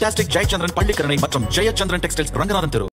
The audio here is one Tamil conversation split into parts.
ஃபென்டாஸ்டிக் ஜெயச்சந்திரன் பள்ளிக்கரணை மற்றும் ஜெயச்சந்திரன் டெக்ஸ்டைல்ஸ் ரங்கநாதன் தெரு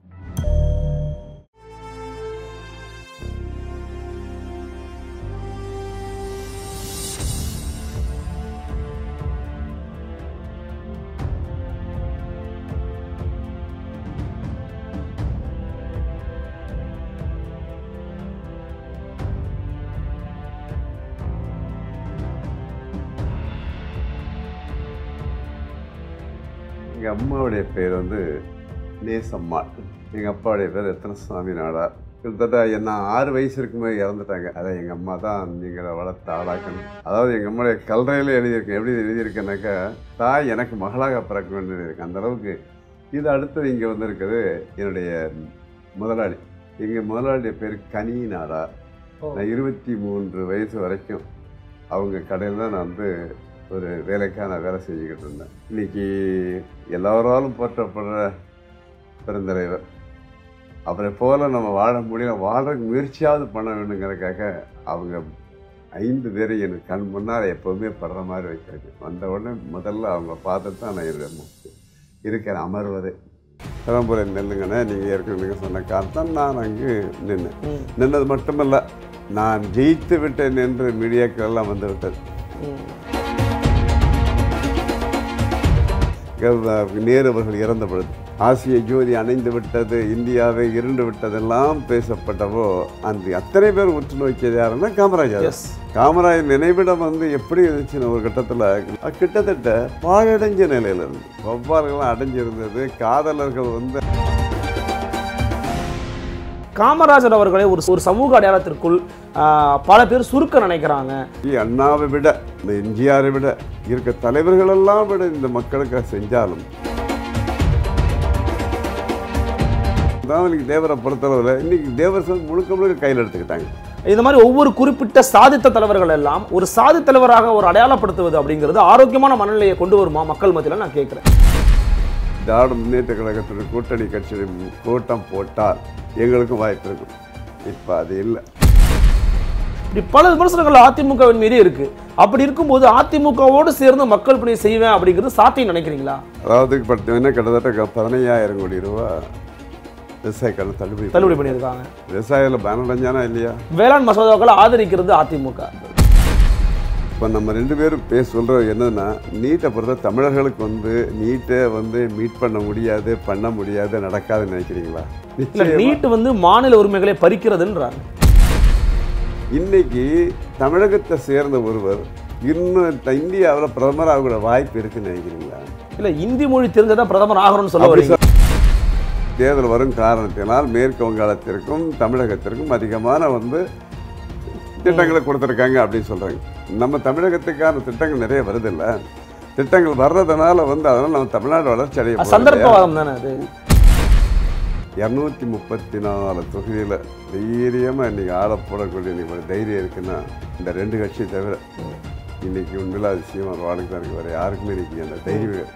எங்கள் அம்மாவுடைய பேர் வந்து நேசம்மாள் எங்கள் அப்பாவுடைய பேர் எத்தனை சுவாமி நாடார் கிட்டத்தட்ட என்ன ஆறு வயசு இருக்கும்போது இறந்துட்டாங்க அதான் எங்கள் அம்மா தான் நீங்களை வளர்த்து ஆளாக்கணும் அதாவது எங்கள் அம்மாவுடைய கல்றையில் எழுதியிருக்கேன் எப்படி எழுதியிருக்கேன்னாக்கா தாய் எனக்கு மகளாக பிறக்க வேண்டியது இருக்கு அந்த அளவுக்கு இது அடுத்தது இங்கே வந்திருக்குது என்னுடைய முதலாளி எங்கள் முதலாளிய பேர் கனி நாடார் நான் இருபத்தி மூன்று வயசு வரைக்கும் அவங்க கடையில் தான் நான் வந்து ஒரு வேலைக்காக நான் வேலை செஞ்சுக்கிட்டு இருந்தேன் இன்னைக்கு எல்லாராலும் போற்றப்படுற பெருந்தலைவர் அவரை போல நம்ம வாழ முடியல வாழ்றதுக்கு முயற்சியாவது பண்ண வேணுங்கிறதுக்காக அவங்க ஐந்து பேரை எனக்கு கண் முன்னால் எப்போவுமே படுற மாதிரி வைக்கிறது வந்த உடனே முதல்ல அவங்க பார்த்துட்டு தான் நான் இருந்தேன் இருக்கிறேன் அமர்வதே பரம்பரை நெல்லுங்கண்ணே நீங்கள் ஏற்கனவே சொன்ன காரணம் நான் அங்கு நின்னேன் நின்னது மட்டுமல்ல நான் ஜெயித்து விட்டேன் என்று மீடியாக்கள் எல்லாம் வந்து விட்டது கவ- நேரு அவர்கள் இறந்த பொழுது ஆசிய ஜோதி அணைந்து விட்டது இந்தியாவை இருண்டு விட்டதெல்லாம் பேசப்பட்டவோ அந்த அத்தனை பேர் உற்று நோக்கியது யாருன்னா காமராஜர் எஸ் காமராஜர் நினைவிடம் வந்து எப்படி இருந்துச்சுன்னு ஒரு கட்டத்தில் கிட்டத்தட்ட பாழடைஞ்ச நிலையில இருந்து வவ்வால்கள்லாம் அடைஞ்சிருந்தது காதலர்கள் வந்து காமராஜர் அவர்களை ஒரு ஒரு சமூக அடையாளத்திற்குள் ஆஹ், பல பேர் சுருக்க நினைக்கிறாங்க அண்ணாவை விட இந்த எம்ஜிஆரை விட இருக்க தலைவர்களெல்லாம் விட இந்த மக்களுக்கு செஞ்சாலும் அதான் இன்னைக்கு தேவரை பொறுத்தளவில் இன்னைக்கு தேவர் சார் முழுக்க முழுக்க கையில் எடுத்துக்கிட்டாங்க இந்த மாதிரி ஒவ்வொரு குறிப்பிட்ட சாதித்த தலைவர்கள் எல்லாம் ஒரு சாதி தலைவராக ஒரு அடையாளப்படுத்துவது அப்படிங்கிறது ஆரோக்கியமான மனநிலையை கொண்டு வருமா மக்கள் மத்தியில் நான் கேட்குறேன் திராவிட முன்னேற்ற கழகத்துடைய கூட்டணி கட்சியுடைய கூட்டம் போட்டால் எங்களுக்கும் வாய்ப்பு இருக்கும் இப்போ அது இல்லை இப்படி பல விமர்சனங்கள் அதிமுகவின் மீது இருக்கு அப்படி இருக்கும்போது அதிமுகவோடு சேர்ந்து மக்கள் பணி செய்வேன் அப்படிங்கிறது சாத்தியம் நினைக்கிறீங்களா அதாவது பார்த்தீங்கன்னா கிட்டத்தட்ட பதினையாயிரம் கோடி ரூபா விவசாய கடன் தள்ளுபடி தள்ளுபடி பண்ணியிருக்காங்க விவசாயிகள் பயனடைஞ்சானா இல்லையா வேளாண் மசோதாக்களை ஆதரிக்கிறது அதிமுக இப்போ நம்ம ரெண்டு பேரும் பேச சொல்கிறது என்னன்னா நீட்டை பொறுத்த தமிழர்களுக்கு வந்து நீட்டை வந்து மீட் பண்ண முடியாது பண்ண முடியாது நடக்காதுன்னு நினைக்கிறீங்களா இல்ல நிச்சயமா. நீட் வந்து மாநில உரிமைகளை பறிக்கிறதுன்றாங்க இன்னைக்கு தமிழகத்தை சேர்ந்த ஒருவர் இன்னும் த- இந்தியாவில் பிரதமர் ஆகக்கூட வாய்ப்பு இருக்குன்னு நினைக்கிறீங்களா இல்ல இந்தி மொழி தெரிஞ்சதா பிரதமர் ஆகணும்னு சொல்ல அப்படி வரீங்க தேர்தல் வரும் காரணத்தினால் மேற்கு வங்காளத்திற்கும் தமிழகத்திற்கும் அதிகமான வந்து திட்டங்களை கொடுத்துருக்காங்க அப்படின்னு சொல்கிறாங்க நம்ம தமிழகத்துக்கான திட்டங்கள் நிறைய வருதில்ல திட்டங்கள் வர்றதுனால வந்து அதனால் நம்ம தமிழ்நாடு வளர்ச்சி அடைய அது போறது இல்லையா? சந்தர்ப்பவாதம் தானே அது இரநூத்தி முப்பத்தி நாலு தொகுதியில் தைரியமாக இன்றைக்கி ஆள போடக்கூடிய இன்னைக்கு ஒரு தைரியம் இருக்குன்னா இந்த ரெண்டு கட்சி தவிர இன்னைக்கு உண்மையில அதிசயம் ஒரு வாழ்க்கை தான் இருக்கு வேறு யாருக்குமே இன்னைக்கு அந்த தைரியம் இல்லை.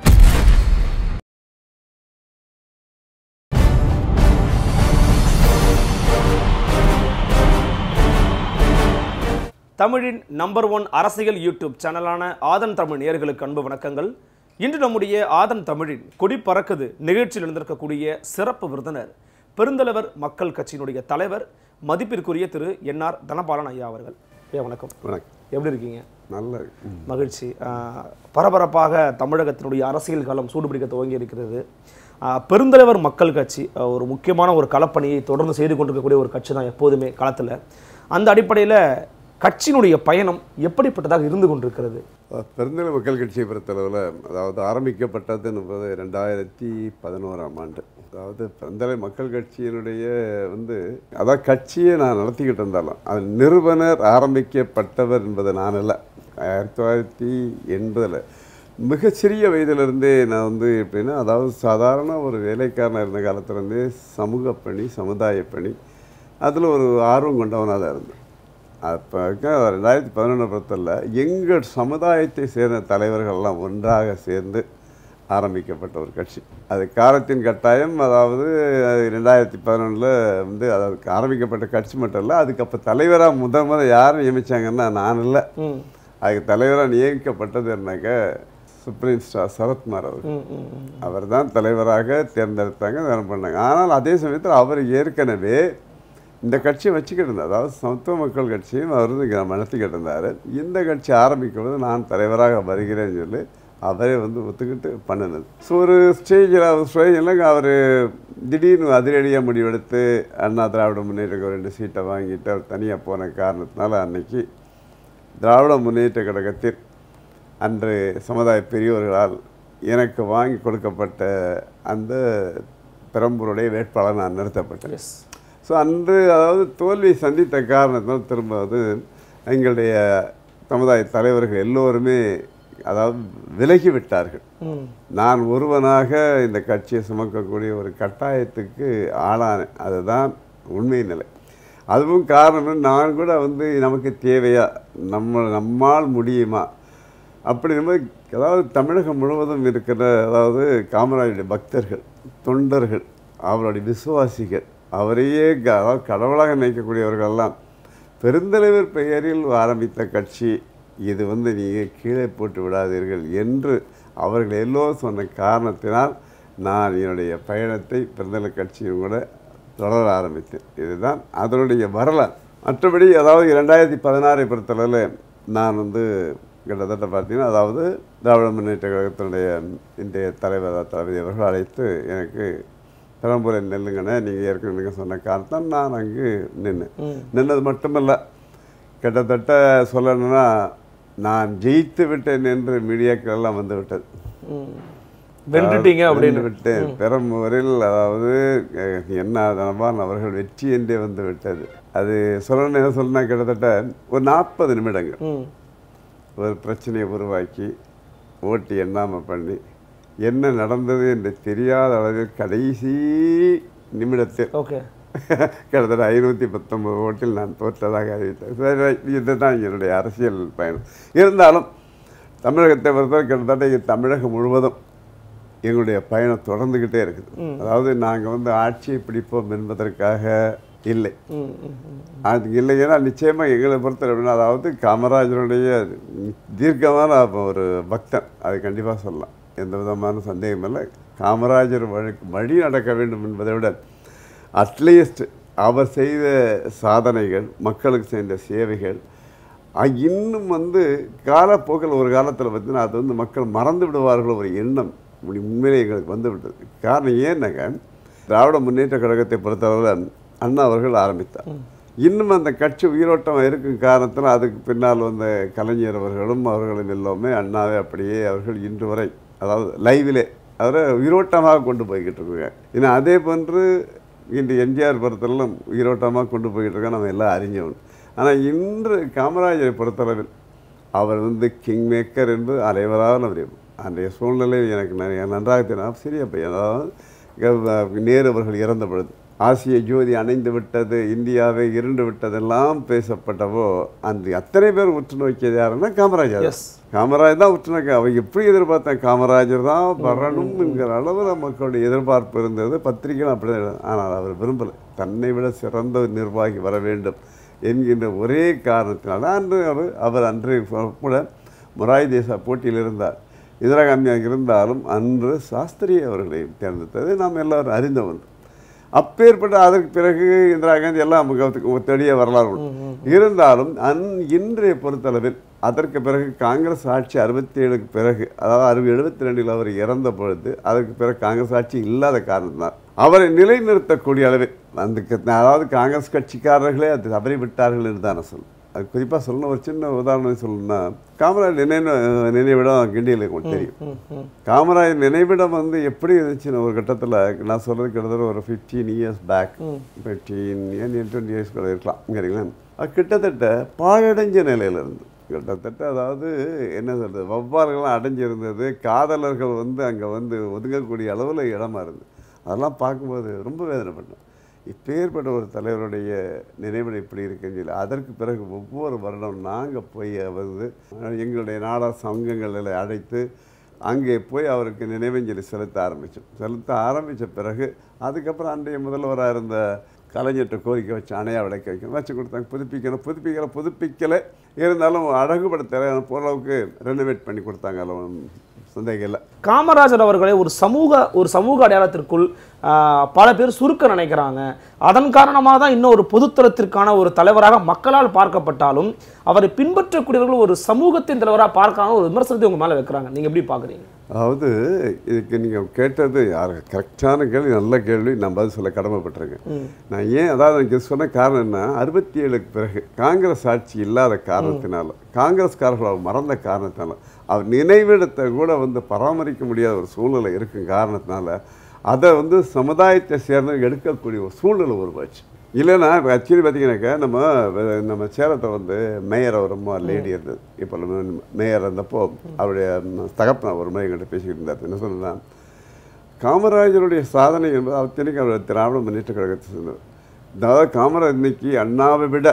தமிழின் நம்பர் ஒன் அரசியல் யூடியூப் சேனலான ஆதன் தமிழ் நேயர்களுக்கு அன்பு வணக்கங்கள் இன்று நம்முடைய ஆதன் தமிழின் கொடி பறக்குது நிகழ்ச்சியில் இருந்திருக்கக்கூடிய சிறப்பு விருந்தினர் பெருந்தலைவர் மக்கள் கட்சியினுடைய தலைவர் மதிப்பிற்குரிய திரு என்ஆர் தனபாலன் ஐயா அவர்கள் ஐயா வணக்கம் வணக்கம் எப்படி இருக்கீங்க நல்ல ம். மகிழ்ச்சி ஆஹ், பரபரப்பாக தமிழகத்தினுடைய அரசியல் காலம் சூடுபிடிக்க துவங்கி இருக்கிறது ஆஹ், பெருந்தலைவர் மக்கள் கட்சி ஆஹ், ஒரு முக்கியமான ஒரு களப்பணியை தொடர்ந்து செய்து கொண்டிருக்கக்கூடிய ஒரு கட்சி தான் எப்போதுமே களத்தில் அந்த அடிப்படையில் கட்சியினுடைய பயணம் எப்படிப்பட்டதாக இருந்து கொண்டிருக்கிறது பெருந்தலை மக்கள் கட்சியை பொறுத்தளவில் அதாவது ஆரம்பிக்கப்பட்டது என்பது ரெண்டாயிரத்தி பதினோராம் ஆண்டு அதாவது பெருந்தலை மக்கள் கட்சியினுடைய வந்து அதாவது கட்சியை நான் நடத்திக்கிட்டு இருந்தாலும் அது நிறுவனர் ஆரம்பிக்கப்பட்டவர் என்பது நான் இல்லை ஆயிரத்தி தொள்ளாயிரத்தி எண்பதில் மிகச்சிறிய வயதிலிருந்தே நான் வந்து எப்படின்னா அதாவது சாதாரண ஒரு வேலைக்காரனாக இருந்த காலத்துலேருந்தே சமூக பணி சமுதாய பணி அதில் ஒரு ஆர்வம் கொண்டவனாக தான் இருந்தேன் அப்போ ரெண்டாயிரத்தி பதினொன்று பொறுத்தல எங்கள் சமுதாயத்தை சேர்ந்த தலைவர்கள்லாம் ஒன்றாக சேர்ந்து ஆரம்பிக்கப்பட்ட ஒரு கட்சி அது காலத்தின் கட்டாயம் அதாவது ரெண்டாயிரத்தி பதினொன்றில் வந்து அதாவது ஆரம்பிக்கப்பட்ட கட்சி மட்டும் இல்லை அதுக்கு அப்போ தலைவராக முதல் முதல் யார் நியமிச்சாங்கன்னா நான் இல்லை ம் அதுக்கு தலைவராக நியமிக்கப்பட்டது என்னக்க சுப்ரீம் ஸ்டார் சரத்குமார் அவர் ம், ம், ம். அவர் தான் தலைவராக தேர்ந்தெடுத்தாங்க இதெல்லாம் பண்ணாங்க ஆனால் அதே சமயத்தில் அவர் ஏற்கனவே இந்த கட்சியை வச்சுக்கிட்டு இருந்தார் அதாவது சமத்துவ மக்கள் கட்சியும் அவர் வந்து இங்க நடத்திக்கிட்டு இருந்தார் இந்த கட்சி ஆரம்பிக்கும் போது நான் தலைவராக வருகிறேன்னு சொல்லி அவரே வந்து ஒத்துக்கிட்டு பண்ணினது ஸோ ஒரு ஸ்டேஜில் ஸ்டேஜில் அவர் திடீர்னு அதிரடியாக முடிவெடுத்து அண்ணா திராவிட முன்னேற்ற ரெண்டு சீட்டை வாங்கிட்டு அவர் தனியாக போன காரணத்தினால அன்னைக்கு திராவிட முன்னேற்ற கழகத்தில் அன்று சமுதாய பெரியோர்களால் எனக்கு வாங்கி கொடுக்கப்பட்ட அந்த பெரம்பூருடைய வேட்பாளர் நான் நிறுத்தப்பட்டேன் எஸ் ஸோ அன்று அதாவது தோல்வி சந்தித்த காரணத்தினால் திரும்ப அது எங்களுடைய சமுதாய தலைவர்கள் எல்லோருமே அதாவது விலகி விட்டார்கள் ம் நான் ஒருவனாக இந்த கட்சியை சுமக்கக்கூடிய ஒரு கட்டாயத்துக்கு ஆளானேன் அதுதான் உண்மை நிலை அதுவும் காரணம் நான் கூட வந்து நமக்கு தேவையா நம்ம நம்மால் முடியுமா அப்படி நம்ம அதாவது தமிழகம் முழுவதும் இருக்கிற அதாவது காமராஜருடைய பக்தர்கள் தொண்டர்கள் அவருடைய விசுவாசிகள் அவரையே க- அதாவது கடவுளாக நினைக்கக்கூடியவர்களெல்லாம் பெருந்தலைவர் பெயரில் ஆரம்பித்த கட்சி இது வந்து நீங்கள் கீழே போட்டு விடாதீர்கள் என்று அவர்கள் எல்லோரும் சொன்ன காரணத்தினால் நான் என்னுடைய பயணத்தை பெருந்தலைவர் கட்சியும் கூட தொடர ஆரம்பித்தேன் இதுதான் அதனுடைய வரலாறு மற்றபடி அதாவது இரண்டாயிரத்தி பதினாறை பொறுத்தளவில் நான் வந்து கிட்டத்தட்ட பார்த்தீங்கன்னா அதாவது திராவிட முன்னேற்ற கழகத்தினுடைய இன்றைய தலைவர் தளபதி அவர்கள் அழைத்து எனக்கு பெரம்பூரில் நெல்லுங்கண்ணே நீங்கள் ஏற்கனவே சொன்ன காரணத்தான் நான் அங்கு நின்னேன் ம் நின்னது மட்டுமல்ல கிட்டத்தட்ட சொல்லணும்னா நான் ஜெயித்து விட்டேன் என்று மீடியாக்கள் எல்லாம் வந்து விட்டது ம் வென்றுட்டீங்க அப்படின்னு வென்று விட்டேன் பெரம்பூரில் அதாவது அஹ், என்ன தனபான் அவர்கள் வெற்றி என்றே வந்து விட்டது அது சொல்லணும் என்ன சொல்லணும்னா கிட்டத்தட்ட ஒரு நாற்பது நிமிடங்கள் ம் ஒரு பிரச்சனையை உருவாக்கி ஓட்டு எண்ணாமல் பண்ணி என்ன நடந்தது என்று தெரியாத அளவில் கடைசி நிமிடத்தில் ஓகே கிட்டத்தட்ட ஐநூற்றி பத்தொன்பது ஓட்டில் நான் தோற்றதாக அறிவித்தேன் சரி, இதுதான் என்னுடைய அரசியல் பயணம் இருந்தாலும் தமிழகத்தை பொறுத்தவரை கிட்டத்தட்ட இங்க தமிழகம் முழுவதும் எங்களுடைய பயணம் தொடர்ந்துக்கிட்டே இருக்குது அதாவது நாங்கள் வந்து ஆட்சியை பிடிப்போம் என்பதற்காக இல்லை ம் ம் ம். அது இல்லைன்னா நிச்சயமாக எங்களை பொறுத்தவரை எப்படின்னா அதாவது காமராஜருடைய தீர்க்கமான ஒரு பக்தன் அது கண்டிப்பாக சொல்லலாம் எந்த விதமான சந்தேகம் இல்லை காமராஜர் வழி வழி நடக்க வேண்டும் என்பதை விட அட்லீஸ்ட் அவர் செய்த சாதனைகள் மக்களுக்கு செய்த சேவைகள் அ- இன்னும் வந்து காலப்போக்கில் ஒரு காலத்தில் பார்த்தீங்கன்னா அது வந்து மக்கள் மறந்து விடுவார்கள் ஒரு எண்ணம் இப்படி உண்மையிலே எங்களுக்கு வந்து விட்டது காரணம் ஏன்னாக்க திராவிட முன்னேற்ற கழகத்தை பொறுத்தளவில் அண்ணா அவர்கள் ஆரம்பித்தார் இன்னும் அந்த கட்சி உயிரோட்டம் இருக்கும் காரணத்தில் அதுக்கு பின்னால் வந்த கலைஞர் அவர்களும் அவர்களும் எல்லாமே அண்ணாவே அப்படியே அவர்கள் இன்று வரை அதாவது லைவிலே அவரை உயிரோட்டமாக கொண்டு போய்கிட்டு இருக்காங்க ஏன்னா அதே போன்று இன்று எம்ஜிஆர் பொறுத்தளவும் உயிரோட்டமாக கொண்டு போய்கிட்டு இருக்கோம் நம்ம எல்லாம் அறிஞ்சவன் ஆனால் இன்று காமராஜரை பொறுத்தளவில் அவர் வந்து கிங் மேக்கர் என்பது அனைவராலும் அறியும் அன்றைய சூழ்நிலையில் எனக்கு நிறைய நன்றாக தெரியும் சரி அப்போ ஏதாவது நேரு அவர்கள் இறந்த பொழுது ஆசிய ஜோதி அணைந்து விட்டது இந்தியாவை இருண்டு விட்டதெல்லாம் பேசப்பட்டவோ அன்று அத்தனை பேர் உற்று நோக்கியது யாருன்னா காமராஜர் எஸ் காமராஜர் தான் உற்று நோக்க அவங்க எப்படி எதிர்பார்த்தேன் காமராஜர் தான் வரணும் என்கிற அளவில் மக்களுடைய எதிர்பார்ப்பு இருந்தது பத்திரிகையும் அப்படி தான் எழுதும். ஆனால் அவர் விரும்பலை தன்னை விட சிறந்த ஒரு நிர்வாகி வர வேண்டும் என்கின்ற ஒரே காரணத்தினால அன்று அவர் அவர் அன்று கூட மொராய் தேசா போட்டியில் இருந்தார் இந்திரா காந்தியாக இருந்தாலும் அன்று சாஸ்திரி அவர்களை தேர்ந்தெடுத்தது நாம் எல்லாரும் அறிந்த ஒன்று அப்பேற்பட்ட அதற்கு பிறகு இந்திரா காந்தி எல்லாம் நமக்கு ஒத்தடிய வரலாறு உண்டு. இருந்தாலும் அந் இன்றைய பொறுத்தளவில் அதற்கு பிறகு காங்கிரஸ் ஆட்சி அறுபத்தி ஏழுக்கு பிறகு அதாவது அறுபது எழுபத்தி ரெண்டில் அவர் இறந்த பொழுது அதற்கு பிறகு காங்கிரஸ் ஆட்சி இல்லாத காரணத்தினால் அவரை நிலைநிறுத்தக்கூடிய அளவில் அந்த க- அதாவது காங்கிரஸ் கட்சிக்காரர்களே அது தவறி விட்டார்கள் என்று தான் நான் சொல்லுவேன் அது குறிப்பாக சொல்லணும் ஒரு சின்ன உதாரணம் சொல்லணும்னா காமராஜ் நினைவு நினைவிடம் கிண்டியில் உங்களுக்கு தெரியும் ம் ம் காமராஜர் நினைவிடம் வந்து எப்படி இருந்துச்சுன்னு ஒரு கட்டத்தில் நான் சொல்கிறது கிட்டத்தட்ட ஒரு fifteen years back fifteen year twenty years கூட இருக்கலாம் சரிங்களா அது கிட்டத்தட்ட பாழடைஞ்ச நிலையில் இருந்து கிட்டத்தட்ட அதாவது என்ன சொல்கிறது வவ்வாறுகள்லாம் அடைஞ்சிருந்தது காதலர்கள் வந்து அங்கே வந்து ஒதுங்கக்கூடிய அளவில் இடமா இருந்தது அதெல்லாம் பார்க்கும்போது ரொம்ப வேதனைப்பட்டேன் இப்பேற்பட்ட ஒரு தலைவருடைய நினைவிடம் இப்படி இருக்குன்னு சொல்லி அதற்கு பிறகு ஒவ்வொரு வருடம் நாங்கள் போய் வந்து எங்களுடைய நாடா சங்கங்களில் அழைத்து அங்கே போய் அவருக்கு நினைவஞ்சலி செலுத்த ஆரம்பித்தோம் செலுத்த ஆரம்பித்த பிறகு அதுக்கப்புறம் அன்றைய முதல்வராக இருந்த கலைஞர்கிட்ட கோரிக்கை வச்சு அணையா விளக்க வைக்கணும் வச்சு கொடுத்தாங்க புதுப்பிக்கணும் புதுப்பிக்கல புதுப்பிக்கலை இருந்தாலும் அழகுபடுத்த ஓரளவுக்கு ரெனோவேட் பண்ணி கொடுத்தாங்க அதில் சந்தேகம் இல்லை காமராஜர் அவர்களை ஒரு சமூக ஒரு சமூக அடையாளத்திற்குள் ஆஹ், பல பேர் சுருக்க நினைக்கிறாங்க அதன் காரணமாக தான் இன்னும் ஒரு பொதுத்தளத்திற்கான ஒரு தலைவராக மக்களால் பார்க்கப்பட்டாலும் அவரை பின்பற்றக்கூடியவர்கள் ஒரு சமூகத்தின் தலைவராக பார்க்காம ஒரு விமர்சனத்தை உங்க மேல வைக்கிறாங்க நீங்க எப்படி பாக்குறீங்க அதாவது இதுக்கு நீங்கள் கேட்டது யார் கரெக்டான கேள்வி நல்ல கேள்வி நான் பதில் சொல்ல கடமைப்பட்டிருக்கேன் நான் ஏன் அதாவது எனக்கு சொன்ன காரணம் என்ன அறுபத்தி ஏழுக்கு பிறகு காங்கிரஸ் ஆட்சி இல்லாத காரணத்தினால காங்கிரஸ்காரர்கள் அவர் மறந்த காரணத்தினால அவர் நினைவிடத்தை கூட வந்து பராமரிக்க முடியாத ஒரு சூழ்நிலை இருக்கும் காரணத்தினால அதை வந்து சமுதாயத்தை சேர்ந்து எடுக்கக்கூடிய ஒரு சூழ்நிலை உருவாச்சு இல்லைன்னா இப்போ ஆக்சுவலி பார்த்தீங்கன்னாக்கா நம்ம வ- நம்ம சேலத்தை வந்து மேயர் ஒரு அம்மா லேடி இருந்தது இப்போ நம்ம மேயர் இருந்தப்போ அவருடைய தகப்பனார் ஒரு முறை எங்கிட்ட பேசிக்கிட்டு இருந்தார் என்ன சொன்னா காமராஜருடைய சாதனை என்பது அத்தனைக்கு அவர் திராவிட முன்னேற்ற கழகத்தை சேர்ந்தவர் அதாவது காமராஜ் இன்னைக்கு அண்ணாவை விட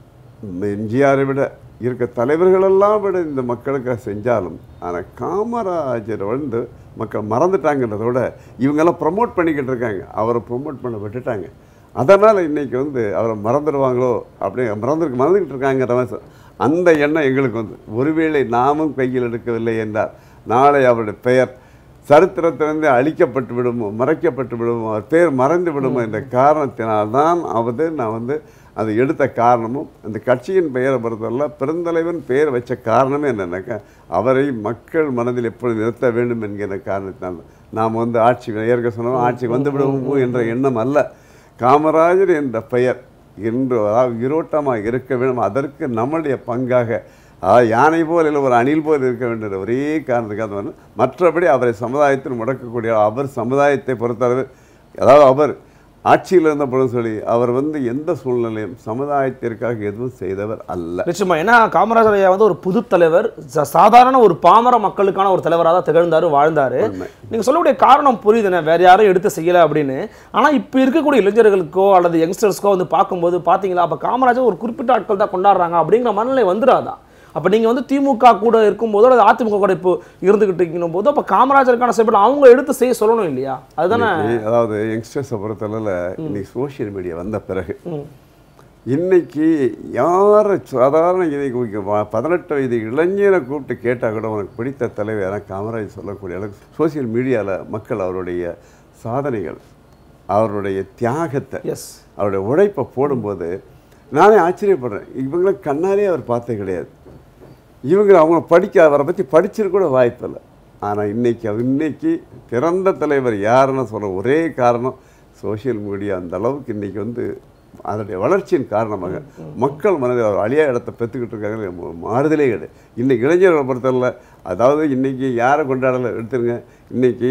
எம்ஜிஆரை விட இருக்க தலைவர்களெல்லாம் விட இந்த மக்களுக்காக செஞ்சாலும் ஆனால் காமராஜர் வந்து மக்கள் மறந்துட்டாங்கன்றத விட இவங்கெல்லாம் ப்ரமோட் பண்ணிக்கிட்டு இருக்காங்க அவரை ப்ரொமோட் பண்ண விட்டுட்டாங்க அதனால் இன்னைக்கு வந்து அவரை மறந்துடுவாங்களோ அப்படி மறந்துருக்கு மறந்துக்கிட்டு இருக்காங்கிற மாதிரி சொ- அந்த எண்ணம் எங்களுக்கு வந்து ஒருவேளை நாமும் கையில் எடுக்கவில்லை என்றால் நாளை அவருடைய பெயர் சரித்திரத்திலிருந்து அழிக்கப்பட்டு விடுமோ மறைக்கப்பட்டு விடுமோ அவர் பேர் மறைந்து விடுமோ என்ற காரணத்தினால்தான் அவது நான் வந்து அதை எடுத்த காரணமும் அந்த கட்சியின் பெயரை பொறுத்தவரை பெருந்தலைவன் பெயர் வச்ச காரணமே என்னன்னாக்கா அவரை மக்கள் மனதில் எப்பொழுது நிறுத்த வேண்டும் என்கிற காரணத்தினால் நாம் வந்து ஆட்சி ஏற்க சொன்னோம் ஆட்சி வந்து விடுவோமோ என்ற எண்ணம் அல்ல காமராஜர் என்ற பெயர் என்று அதாவது ஈரோட்டமாக இருக்க வேண்டும் அதற்கு நம்முடைய பங்காக அதாவது யானை போல் இல்லை ஒரு அணில் போல் இருக்க வேண்டிய ஒரே காரணத்துக்காக வந்து மற்றபடி அவரை சமுதாயத்தில் முடக்கக்கூடிய அவர் சமுதாயத்தை பொறுத்தளவு அதாவது அவர் ஆட்சியில் இருந்த பொழுது சொல்லி அவர் வந்து எந்த சூழ்நிலையும் சமுதாயத்திற்காக எதுவும் செய்தவர் அல்ல நிச்சயமா ஏன்னா காமராஜர் ஐயா வந்து ஒரு புது தலைவர் ச- சாதாரண ஒரு பாமர மக்களுக்கான ஒரு தலைவராக தான் திகழ்ந்தாரு வாழ்ந்தாரு உண்மை. நீங்க சொல்லக்கூடிய காரணம் புரியுதுண்ணே வேற யாரும் எடுத்து செய்யல அப்படின்னு ஆனா இப்ப இருக்கக்கூடிய இளைஞர்களுக்கோ அல்லது யங்ஸ்டர்ஸ்க்கோ வந்து பார்க்கும்போது பாத்தீங்களா அப்ப காமராஜர் ஒரு குறிப்பிட்ட ஆட்கள் தான் கொண்டாடுறாங்க அப்படிங்கிற மனநிலை வந்துடாதா அப்ப நீங்க வந்து திமுக கூட இருக்கும்போதோ அல்லது அதிமுக கூட இப்போ இருந்துகிட்டு இருக்கணும் போது அப்ப காமராஜருக்கான செயல்பாடு அவங்க எடுத்து செய்ய சொல்லணும் இல்லையா அதுதானே இன்னைக்கு, அதாவது யங்ஸ்டர்ஸை பொறுத்தளவில் இன்னைக்கு சோஷியல் மீடியா வந்த பிறகு இன்னைக்கு யாரை சாதாரண இன்னைக்கு வ- பதினெட்டு வயது இளைஞரை கூப்பிட்டு கேட்டால் கூட உனக்கு பிடித்த தலைவர் யாரா காமராஜ் சொல்லக்கூடிய அளவுக்கு சோஷியல் மீடியாவில் மக்கள் அவருடைய சாதனைகள் அவருடைய தியாகத்தை எஸ் அவருடைய உழைப்பை போடும்போது நானே ஆச்சரியப்படுறேன் இவங்கள கண்ணாலே அவர் பார்த்தது கிடையாது இவங்க அவங்க படிக்க அவரை பற்றி படிச்சிருக்க கூட வாய்ப்பில்லை ஆனால் இன்னைக்கு அவர் இன்னைக்கு பிறந்த தலைவர் யாருன்னு சொல்ல ஒரே காரணம் சோஷியல் மீடியா அந்த அளவுக்கு இன்னைக்கு வந்து அதனுடைய வளர்ச்சியின் காரணமாக மக்கள் மனதில் அவர் அழியா இடத்தை பெற்றுக்கிட்டு இருக்காங்க ம- மாறுதலே கிடையாது இன்னைக்கு இளைஞர்களை பொறுத்தவரை அதாவது இன்னைக்கு யாரை கொண்டாடலை எடுத்துருங்க இன்னைக்கு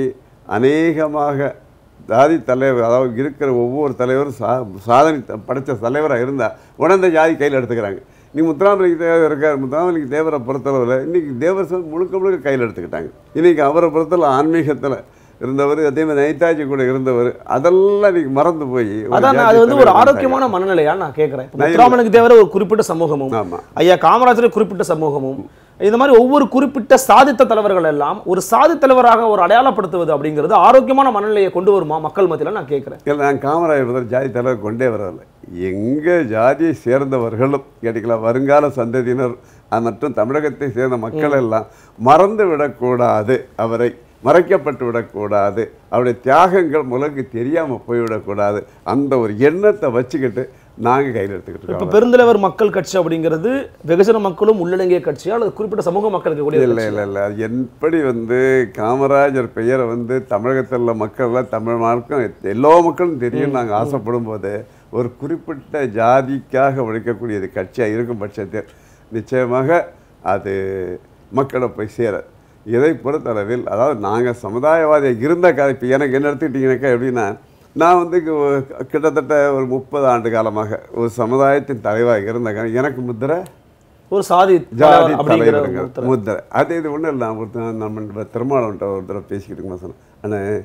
அநேகமாக ஜாதி தலைவர் அதாவது இருக்கிற ஒவ்வொரு தலைவரும் சா சாதனை த- படைச்ச தலைவராக இருந்தால் உடனே ஜாதி கையில் எடுத்துக்கிறாங்க நீ முத்துராமலிங்க தேவர் இருக்கார் முத்துராமலிங்க தேவரை பொறுத்தளவில் இன்னைக்கு தேவர் சார் முழுக்க முழுக்க கையில் எடுத்துக்கிட்டாங்க இன்னைக்கு அவரை பொறுத்தளவு ஆன்மீகத்தில் இருந்தவர் அதே மாதிரி நேதாஜி கூட இருந்தவர் அதெல்லாம் இன்னைக்கு மறந்து போய் ஒரு அதான் ஜாதி அது வந்து ஒரு தலைவர் ஆரோக்கியமான மனநிலையா நான் கேட்கிறேன் நான் முத்துராமனுக்கு தேவர ஒரு குறிப்பிட்ட சமூகமும் ஆமா. ஐயா காமராஜர் குறிப்பிட்ட சமூகமும் இந்த மாதிரி ஒவ்வொரு குறிப்பிட்ட சாதித்த தலைவர்கள் எல்லாம் ஒரு சாதி தலைவராக ஒரு அடையாளப்படுத்துவது அப்படிங்கிறது ஆரோக்கியமான மனநிலையை கொண்டு வருமா மக்கள் மத்தியில நான் கேட்கிறேன் இல்லை நான் காமராஜர் முதல் ஜாதி தலைவர் கொண்டே வரவில்லை எங்கள் ஜாதியை சேர்ந்தவர்களும் கேட்டிக்கலாம் வருங்கால சந்ததியினர் அது மற்றும் தமிழகத்தை சேர்ந்த மக்கள் எல்லாம் மறந்து விடக்கூடாது அவரை மறைக்கப்பட்டு விடக்கூடாது அவருடைய தியாகங்கள் உலகுக்கு தெரியாமல் போய்விடக்கூடாது அந்த ஒரு எண்ணத்தை வச்சுக்கிட்டு நாங்கள் கையில் எடுத்துக்கிட்டு இப்ப இருக்கோம் பெருந்தலைவர் மக்கள் கட்சி அப்படிங்கிறது வெகுஜன மக்களும் உள்ளடங்கிய கட்சியா அல்லது குறிப்பிட்ட சமூக மக்களுக்கு கூடிய இல்லை இல்லை இல்லை அது எப்படி வந்து காமராஜர் பெயரை வந்து தமிழகத்தில் உள்ள மக்கள்லாம் தமிழ் மக்களும் எல்லா மக்களும் தெரியும் நாங்கள் ஆசைப்படும் போது ஒரு குறிப்பிட்ட ஜாதிக்காக உழைக்கக்கூடியது கட்சியாக இருக்கும் பட்சத்தில் நிச்சயமாக அது மக்களை போய் சேர இதை பொறுத்தளவில் அதாவது நாங்கள் சமுதாயவாதியாக இருந்த கா இப்போ எனக்கு என்ன எடுத்துக்கிட்டிங்கனாக்கா எப்படின்னா நான் வந்து கு- கிட்டத்தட்ட ஒரு முப்பது ஆண்டு காலமாக ஒரு சமுதாயத்தின் தலைவராக இருந்த கா- எனக்கு முத்திரை ஒரு சாதி ஜாதி அப்படிங்கிற தலைவருங்க ஒருத்தர். முத்திரை அது இது ஒன்றும் இல்லை நான் ஒருத்தர் நம்ம திருமாவளவன்ட்ட ஒரு தடவை பேசிக்கிட்டு இருக்கோம் சொன்னேன் ஆனால்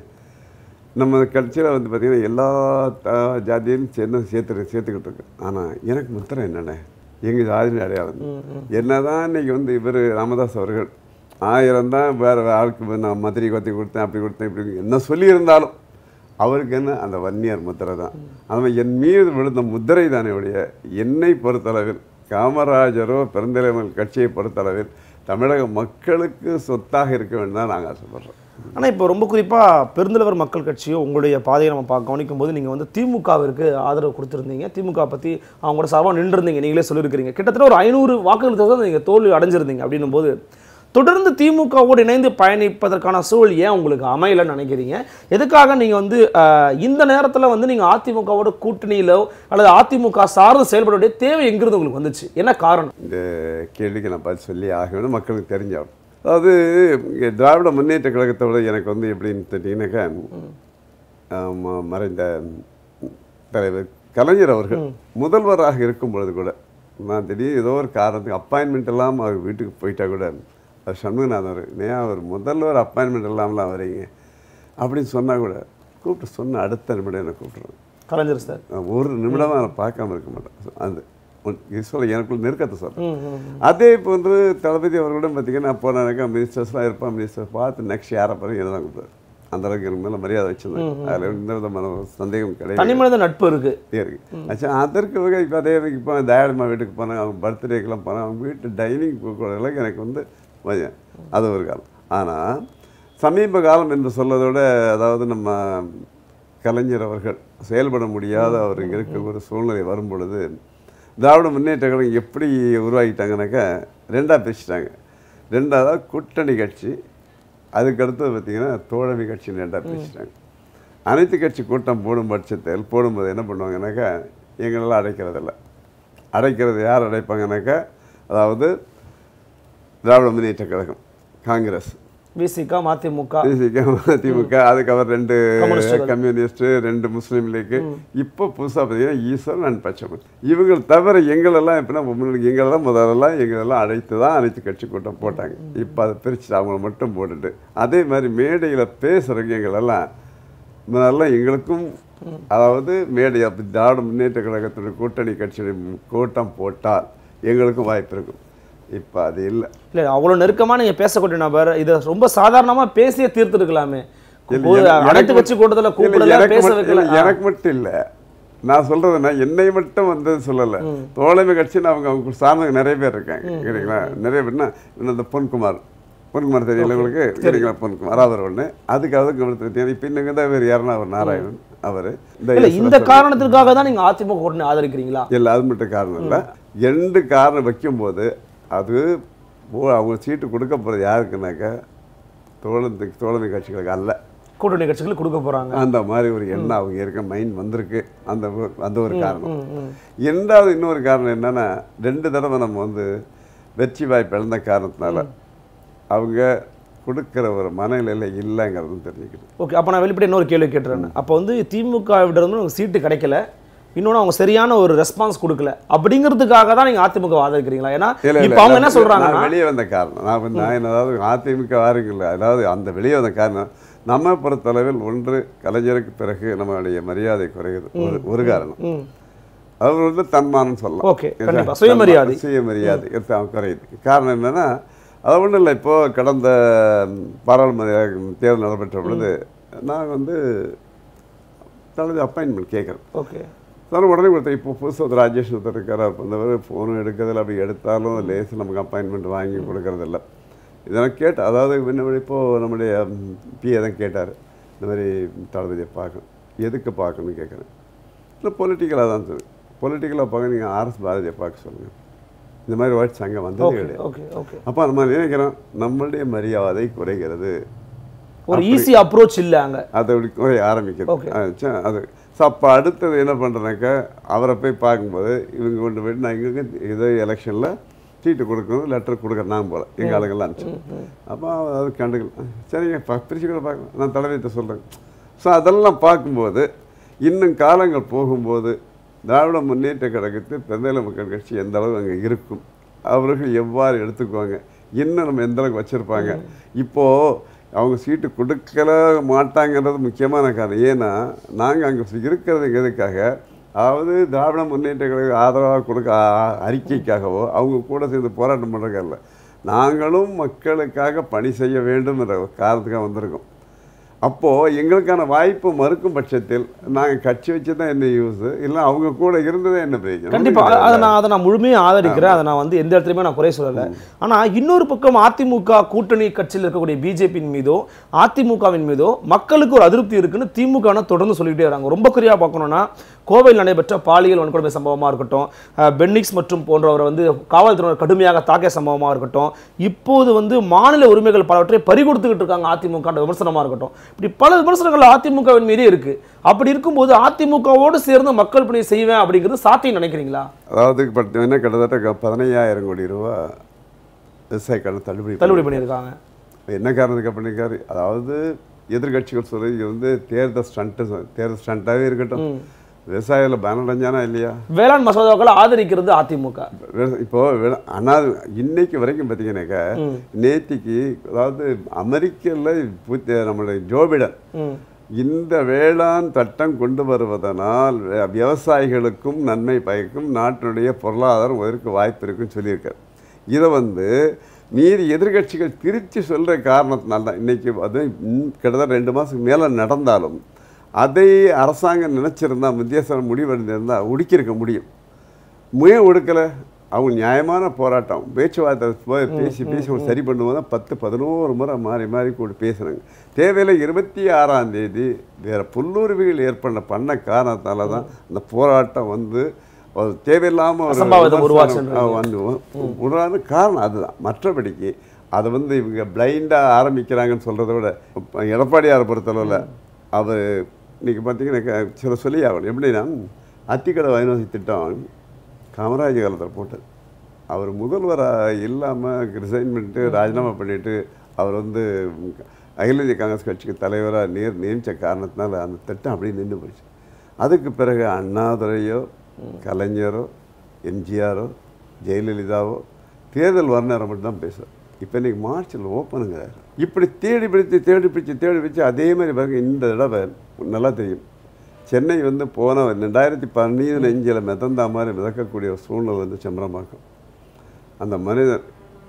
நம்ம கட்சியில் வந்து பார்த்திங்கன்னா எல்லா த- ஜாதியும் சேர்ந்து சேர்த்து சேர்த்துக்கிட்டு இருக்கு ஆனால் எனக்கு முத்திரை என்னென்ன எங்கள் ஜாதியின் அடையாளம் என்னதான் இன்னைக்கு வந்து இவர் ராமதாஸ் அவர்கள் ஆயிரம் தான் வேறு ஆளுக்கு நான் மதுரை கொத்தி கொடுத்தேன் அப்படி கொடுத்தேன் இப்படி என்ன சொல்லியிருந்தாலும் அவருக்கு என்ன அந்த வன்னியர் முத்திரை தான் அதனால் என் மீது விழுந்த முத்திரை தானே ஒழிய என்னை பொறுத்தளவில் காமராஜரோ பெருந்தலைவர் கட்சியை பொறுத்தளவில் தமிழக மக்களுக்கு சொத்தாக இருக்க வேண்டும் தான் நாங்கள் ஆசைப்படுறோம் ஆனால் இப்போ ரொம்ப குறிப்பாக பெருந்தலைவர் மக்கள் கட்சியோ உங்களுடைய பாதையை நம்ம பார்க்க கவனிக்கும் போது நீங்கள் வந்து திமுகவிற்கு ஆதரவு கொடுத்துருந்தீங்க திமுக பற்றி அவங்களோட சார்பாக நின்றுருந்தீங்க நீங்களே சொல்லியிருக்கிறீங்க கிட்டத்தட்ட ஒரு ஐநூறு வாக்குகள் தான் நீங்கள் தோல்வி அடைஞ்சிருந்தீங்க அப்படின்னும் போது தொடர்ந்து திமுகவோடு இணைந்து பயணிப்பதற்கான சூழல் ஏன் உங்களுக்கு அமையலைன்னு நினைக்கிறீங்க எதுக்காக நீங்கள் வந்து ஆஹ், இந்த நேரத்தில் வந்து நீங்கள் அதிமுகவோட கூட்டணியிலோ அல்லது அதிமுக சார்ந்து செயல்பட வேண்டிய தேவை எங்கிருந்து உங்களுக்கு வந்துச்சு என்ன காரணம் இந்த கேள்விக்கு நான் பதில் சொல்லி ஆக வேண்டும் மக்களுக்கு தெரிஞ்சாகும் அதாவது இங்க திராவிட முன்னேற்ற கழகத்தை விட எனக்கு வந்து எப்படின்னு தெரியுங்கனாக்கா ஆமா, மறைந்த தலைவர் கலைஞர் அவர்கள் முதல்வராக இருக்கும் பொழுது கூட நான் திடீர் ஏதோ ஒரு காரணத்துக்கு அப்பாயின்மெண்ட் இல்லாமல் அவர் வீட்டுக்கு போயிட்டா கூட அவர் சண்முகநாதன் அவர் ஏன் அவர் முதல்வர் அப்பாயின்மெண்ட் இல்லாமலாம் வரீங்க அப்படின்னு சொன்னால் கூட கூப்பிட்டு சொன்ன அடுத்த நிமிடம் என்னை கூப்பிட்ருவேன் கலைஞர் சார் நான் ஒரு நிமிடமாக நான் பார்க்காம இருக்க மாட்டேன் அந்த உன்- இது சொல்ல எனக்குள்ள நெருக்கத்தை சொல்கிறேன் அதே போன்று தளபதி அவர்களிடம் பார்த்தீங்கன்னா அப்போ நான் மினிஸ்டர்ஸ்லாம் இருப்பான் மினிஸ்டர் பார்த்து நெக்ஸ்ட் யாரை பாருங்க என்ன தான் கொடுத்தாரு அந்த அளவுக்கு எனக்கு மேலே மரியாதை வச்சிருந்தேன் அதில் எந்த விதமான ஒரு சந்தேகம் தனி கிடையாது மனித நட்பு இருக்கு இருக்கு ஆச்சா அதற்கு வகை இப்போ அதே இப்போ தயாரிமா வீட்டுக்கு போனேன் அவங்க பர்த்டேக்கெல்லாம் போனேன் அவங்க வீட்டு டைனிங் அளவுக்கு எனக்கு வந்து மதியம் அது ஒரு காலம் ஆனால் சமீப காலம் என்று சொல்வதை விட அதாவது நம்ம கலைஞர் அவர்கள் செயல்பட முடியாத அவர் இருக்க ஒரு சூழ்நிலை வரும் பொழுது திராவிட முன்னேற்ற கழகம் எப்படி உருவாக்கிட்டாங்கனாக்கா ரெண்டாக பிரிச்சுட்டாங்க ரெண்டாவது கூட்டணி கட்சி அதுக்கு அடுத்தது பார்த்தீங்கன்னா தோழமை கட்சின்னு ரெண்டாக பிரிச்சுட்டாங்க அனைத்து கட்சி கூட்டம் போடும் பட்சத்தில் போடும்போது என்ன பண்ணுவாங்கனாக்கா எங்களெல்லாம் அடைக்கிறதில்ல அடைக்கிறது யார் அடைப்பாங்கனாக்கா அதாவது திராவிட முன்னேற்ற கழகம் காங்கிரஸ் விசிக மதிமுக திமுக திமுக அதுக்கப்புறம் ரெண்டு கம்யூனிஸ்டுகள். கம்யூனிஸ்ட் ரெண்டு முஸ்லீம் லீக்கு இப்போ புதுசாக பார்த்தீங்கன்னா ஈஸ்வரன் அண்ட் பச்சைமன் இவங்க தவிர எங்களெல்லாம் எப்படின்னா முன்னாடி எங்களெல்லாம் முதல்லலாம் எங்களெல்லாம் அழைத்து தான் அனைத்து கட்சி கூட்டம் போட்டாங்க இப்போ அதை பிரித்து அவங்கள மட்டும் போட்டுட்டு அதே மாதிரி மேடையில் பேசுகிறவங்க எங்களெல்லாம் முதல்ல எங்களுக்கும் அதாவது மேடை அப்படி திராவிட முன்னேற்ற கழகத்துடைய கூட்டணி கட்சியுடைய கூட்டம் போட்டால் எங்களுக்கும் வாய்ப்பு இருக்கும் இப்போ அது இல்லை இல்ல அவ்வளவு நெருக்கமா நீங்க பேசக்கூடிய நபர் இதை ரொம்ப சாதாரணமா பேசியே தீர்த்துருக்கலாமே இல்ல, ஒரு எனக்கு- அனைத்து எனக்கு கட்சி கூட்டத்துல இல்ல, கூப்பிடல எனக்கு பேச மட்டும் வைக்கல இல்ல, எனக்கு மட்டும் இல்ல நான் சொல்றதுன்னா என்னை மட்டும் வந்து சொல்லல தோழமை கட்சின்னு அவங்க அவங்க சார்ந்தவங்க நிறைய பேர் இருக்காங்க சரிங்களா நிறைய பேர்னா இன்னும் இந்த பொன்குமார் பொன்குமார் தெரியல உங்களுக்கு சரிங்களா பொன்குமார் அவர் ஒண்ணு அதுக்காக கவனத்தில் இப்போ இன்னும் தான் வேறு யாருன்னா அவர் நாராயணன் அவர் இல்ல இந்த காரணத்திற்காக தான் நீங்க அதிமுக கூட்டணி ஆதரிக்கிறீங்களா இல்லை அது மட்டும் காரணம் இல்லை ரெண்டு காரணம் வைக்கும்போது அது ஓ அவங்க சீட்டு கொடுக்க போகிறது யாருக்குனாக்கா தோழமை தோழமை கட்சிகளுக்கு அல்ல கூட்டணி கட்சிகள் கொடுக்க போறாங்க அந்த மாதிரி ஒரு எண்ணம் அவங்க இருக்க மைண்ட் வந்திருக்கு அந்த ஒரு- அந்த ஒரு காரணம் இரண்டாவது இன்னொரு காரணம் என்னன்னா ரெண்டு தடவை நம்ம வந்து வெற்றி வாய்ப்பு இழந்த காரணத்தினால அவங்க கொடுக்குற ஒரு மனநிலையில் இல்லைங்கிறதும் தெரிஞ்சுக்கணும் ஓகே அப்ப நான் வெளிப்படையா இன்னொரு கேள்வி கேட்டுறேன் அப்போ வந்து திமுக விட இருந்து உங்களுக்கு சீட்டு கிடைக்கல இன்னொன்று அவங்க சரியான ஒரு ரெஸ்பான்ஸ் கொடுக்கல அப்படிங்கிறதுக்காக தான் நீங்க அதிமுக ஆதரிக்கிறீங்களா ஏன்னா இல்ல, இல்ல, இப்போ அவங்க என்ன நான் சொல்றாங்கன்னா நான் வெளியே வந்த காரணம் நான் வந்து நான் அதாவது அதிமுக வாருங்கல்ல அதாவது அந்த வெளியே வந்த காரணம் நம்ம பொறுத்தளவில் ஒன்று கலைஞருக்கு பிறகு நம்மளுடைய மரியாதை குறையுது ஒரு ஒரு காரணம் ம் அவர் வந்து தன்மானம் சொல்லலாம் ஓகே கண்டிப்பா சுயமரியாதை சுயமரியாதை இது அவன் குறையுது காரணம் என்னன்னா அது ஒன்றும் இல்லை இப்போ கடந்த பாராளுமன்ற தேர்தல் நடைபெற்ற பொழுது நான் வந்து தனது அப்பாயின்மெண்ட் கேட்குறேன் ஓகே சார் உடனே கொடுத்தேன் இப்போ புதுசாக ஒரு ராஜேஷ் ஒருத்தர் இருக்கார் அப்போ வந்தவர் ஃபோனும் எடுக்கிறதில்ல அப்படி எடுத்தாலும் லேசு நமக்கு அப்பாயின்மெண்ட் வாங்கி கொடுக்கறதில்ல இதெல்லாம் கேட்ட அதாவது என்ன இப்போது நம்முடைய பிஏ தான் கேட்டார் இந்த மாதிரி தளபதியை பார்க்கணும் எதுக்கு பார்க்கணும்னு கேட்குறேன் இல்லை பொலிட்டிக்கலாக தான் சொல்லு பொலிட்டிக்கலாக பார்க்க நீங்கள் ஆர்எஸ் பாரதியை பார்க்க சொல்லுங்கள் இந்த மாதிரி வேர்ட்ஸ் அங்கே வந்ததே ஓகே கிடையாது ஓகே ஓகே அப்போ நம்ம நினைக்கிறோம் நம்மளுடைய மரியாதை குறைகிறது ஒரு ஈஸி அப்ரோச் இல்ல அங்க அதை அப்படி குறைய ஆரம்பிக்குது Okay. ஆ, சே, அது ஸோ அப்போ அடுத்தது என்ன பண்ணுறேனாக்கா அவரை போய் பார்க்கும்போது இவங்க கொண்டு போயிட்டு நான் இங்கே இதே எலெக்ஷனில் சீட்டு கொடுக்கணும் லெட்டர் கொடுக்குறேன் நான் போல எங்கள் ஆளுங்கள்லாம் அனுப்பிச்சு அப்போ அது கண்டுக்கல சரிங்க பா பிரித்து கூட பார்க்கலாம் நான் தலைவர்கிட்ட சொல்கிறேன் ஸோ அதெல்லாம் பார்க்கும்போது இன்னும் காலங்கள் போகும்போது திராவிட முன்னேற்ற கழகத்தில் பெருந்தலை மக்கள் கட்சி எந்த அளவு அங்கே இருக்கும் அவர்கள் எவ்வாறு எடுத்துக்குவாங்க இன்னும் நம்ம எந்த அளவுக்கு வச்சுருப்பாங்க இப்போது அவங்க சீட்டு கொடுக்கல மாட்டாங்கிறது முக்கியமான காரணம் ஏன்னா நாங்கள் அங்கே இருக்கிறது எதுக்காக அதாவது திராவிட முன்னேற்ற கழக ஆதரவாக கொடுக்க ஆ- அறிக்கைக்காகவோ அவங்க கூட சேர்ந்து போராட்டம் பண்ணுறதுக்காக இல்லை நாங்களும் மக்களுக்காக பணி செய்ய வேண்டும் என்ற ஒரு காரணத்துக்காக வந்திருக்கோம் அப்போது எங்களுக்கான வாய்ப்பு மறுக்கும் பட்சத்தில் நாங்கள் கட்சி வச்சு தான் என்ன யூஸ் இல்லை அவங்க கூட இருந்ததே என்ன பிரயோஜனம் கண்டிப்பா அ- அதை நான் அதை நான் முழுமையாக ஆதரிக்கிறேன் அதை நான் வந்து எந்த இடத்துலையுமே நான் குறை சொல்லலை ஆனா இன்னொரு பக்கம் அதிமுக கூட்டணி கட்சியில் இருக்கக்கூடிய பிஜேபியின் மீதோ அதிமுகவின் மீதோ மக்களுக்கு ஒரு அதிருப்தி இருக்குன்னு திமுக னா தொடர்ந்து சொல்லிக்கிட்டே வராங்க ரொம்ப குறியா பார்க்கணும்னா கோவையில் நடைபெற்ற பாலியல் வன்கொடுமை சம்பவமா இருக்கட்டும் அஹ், பென்னிக்ஸ் மற்றும் போன்றவரை வந்து காவல்துறையினர் கடுமையாக தாக்கிய சம்பவமா இருக்கட்டும் இப்போது வந்து மாநில உரிமைகள் பலவற்றை பறிகொடுத்துக்கிட்டு இருக்காங்க அதிமுக விமர்சனமா இருக்கட்டும் இப்படி பல விமர்சனங்கள் அதிமுகவின் மீதே இருக்கு அப்படி இருக்கும்போது அதிமுகவோடு சேர்ந்து மக்கள் பணி செய்வேன் அப்படிங்கிறது சாத்தியம் நினைக்கிறீங்களா அதாவது பார்த்தீங்கன்னா கிட்டத்தட்ட க- பதினையாயிரம் கோடி ரூபா விவசாய கடன் தள்ளுபடி தள்ளுபடி பண்ணியிருக்காங்க என்ன காரணத்துக்கு பண்ணிருக்காரு அதாவது எதிர்கட்சிகள் சொல்லி இது வந்து தேர்தல் ஸ்டண்ட்டு தேர்தல் ஸ்டண்ட்டாகவே இருக்கட்டும் விவசாயிகள் பயனடைஞ்சானா இல்லையா வேளாண் மசோதாக்களை ஆதரிக்கிறது அதிமுக விவசா- இப்போ விள- ஆனா இன்னைக்கு வரைக்கும் பார்த்தீங்கன்னாக்கா நேத்திக்கு அதாவது அமெரிக்காவில் நம்மளுடைய ஜோ பிடன் ம். இந்த வேளாண் சட்டம் கொண்டு வருவதனால் வி- விவசாயிகளுக்கும் நன்மை பயக்கும் நாட்டினுடைய பொருளாதாரம் உதற்கு வாய்ப்பு இருக்குன்னு சொல்லியிருக்காரு இதை வந்து மீறி எதிர்க்கட்சிகள் பிரித்து சொல்கிற காரணத்தினால தான் இன்றைக்கி அது இன்னும் கிட்டத்தட்ட ரெண்டு மாதத்துக்கு மேலே நடந்தாலும் அதை அரசாங்கம் நினச்சிருந்தா மத்திய அரசு முடிவெடுத்திருந்தால் ஒடுக்கியிருக்க முடியும் முய ஒடுக்கலை அவங்க நியாயமான போராட்டம் பேச்சுவார்த்தை போய் பேசி பேசி ஒரு சரி பண்ணும்போது தான் பத்து பதினோரு முறை மாறி மாறி கூட பேசுனாங்க தேவையில்லை இருபத்தி ஆறாம் தேதி வேறு புல்லுரிமைகள் ஏற்பட பண்ண காரணத்தால தான் அந்த போராட்டம் வந்து ஒரு தேவையில்லாமல் ஒரு அசம்பாவிதம் விமர்சனம், உருவாச்சுன்றது. ஆ, வந்து உருவான காரணம் அதுதான் மற்றபடிக்கு அதை வந்து இவங்க பிளைண்டாக ஆரம்பிக்கிறாங்கன்னு சொல்கிறத விட இப்ப எடப்பாடியாரை பொறுத்தளவில் அவர் இன்னைக்கு பார்த்தீங்கன்னா சில சொல்லி ஆகணும் எப்படின்னா அத்திக்கடை வைணவசி திட்டம் காமராஜ் காலத்தில் போட்டது அவர் முதல்வராக இல்லாமல் ரிசைன் பண்ணிட்டு ராஜினாமா பண்ணிட்டு அவர் வந்து அகில இந்திய காங்கிரஸ் கட்சிக்கு தலைவராக நேர் நியமித்த காரணத்தினால அந்த திட்டம் அப்படியே நின்று போச்சு அதுக்கு பிறகு அண்ணாதுரையோ கலைஞரோ எம்ஜிஆரோ ஜெயலலிதாவோ தேர்தல் வர நேரம் மட்டும் தான் பேசுவார் இப்போ இன்னைக்கு மார்ச்சில் ஓப்பனுங்கிறார் இப்படி தேடி பிடித்து தேடி பிடிச்சு தேடி பிடிச்சு அதே மாதிரி பாருங்க இந்த தடவை நல்லா தெரியும் சென்னை வந்து போன ரெண்டாயிரத்தி பதினீதில் இஞ்சில் மிதந்தா மாதிரி மிதக்கக்கூடிய ஒரு சூழ்நிலை வந்து செம்பரமாக்கும் அந்த மனிதன்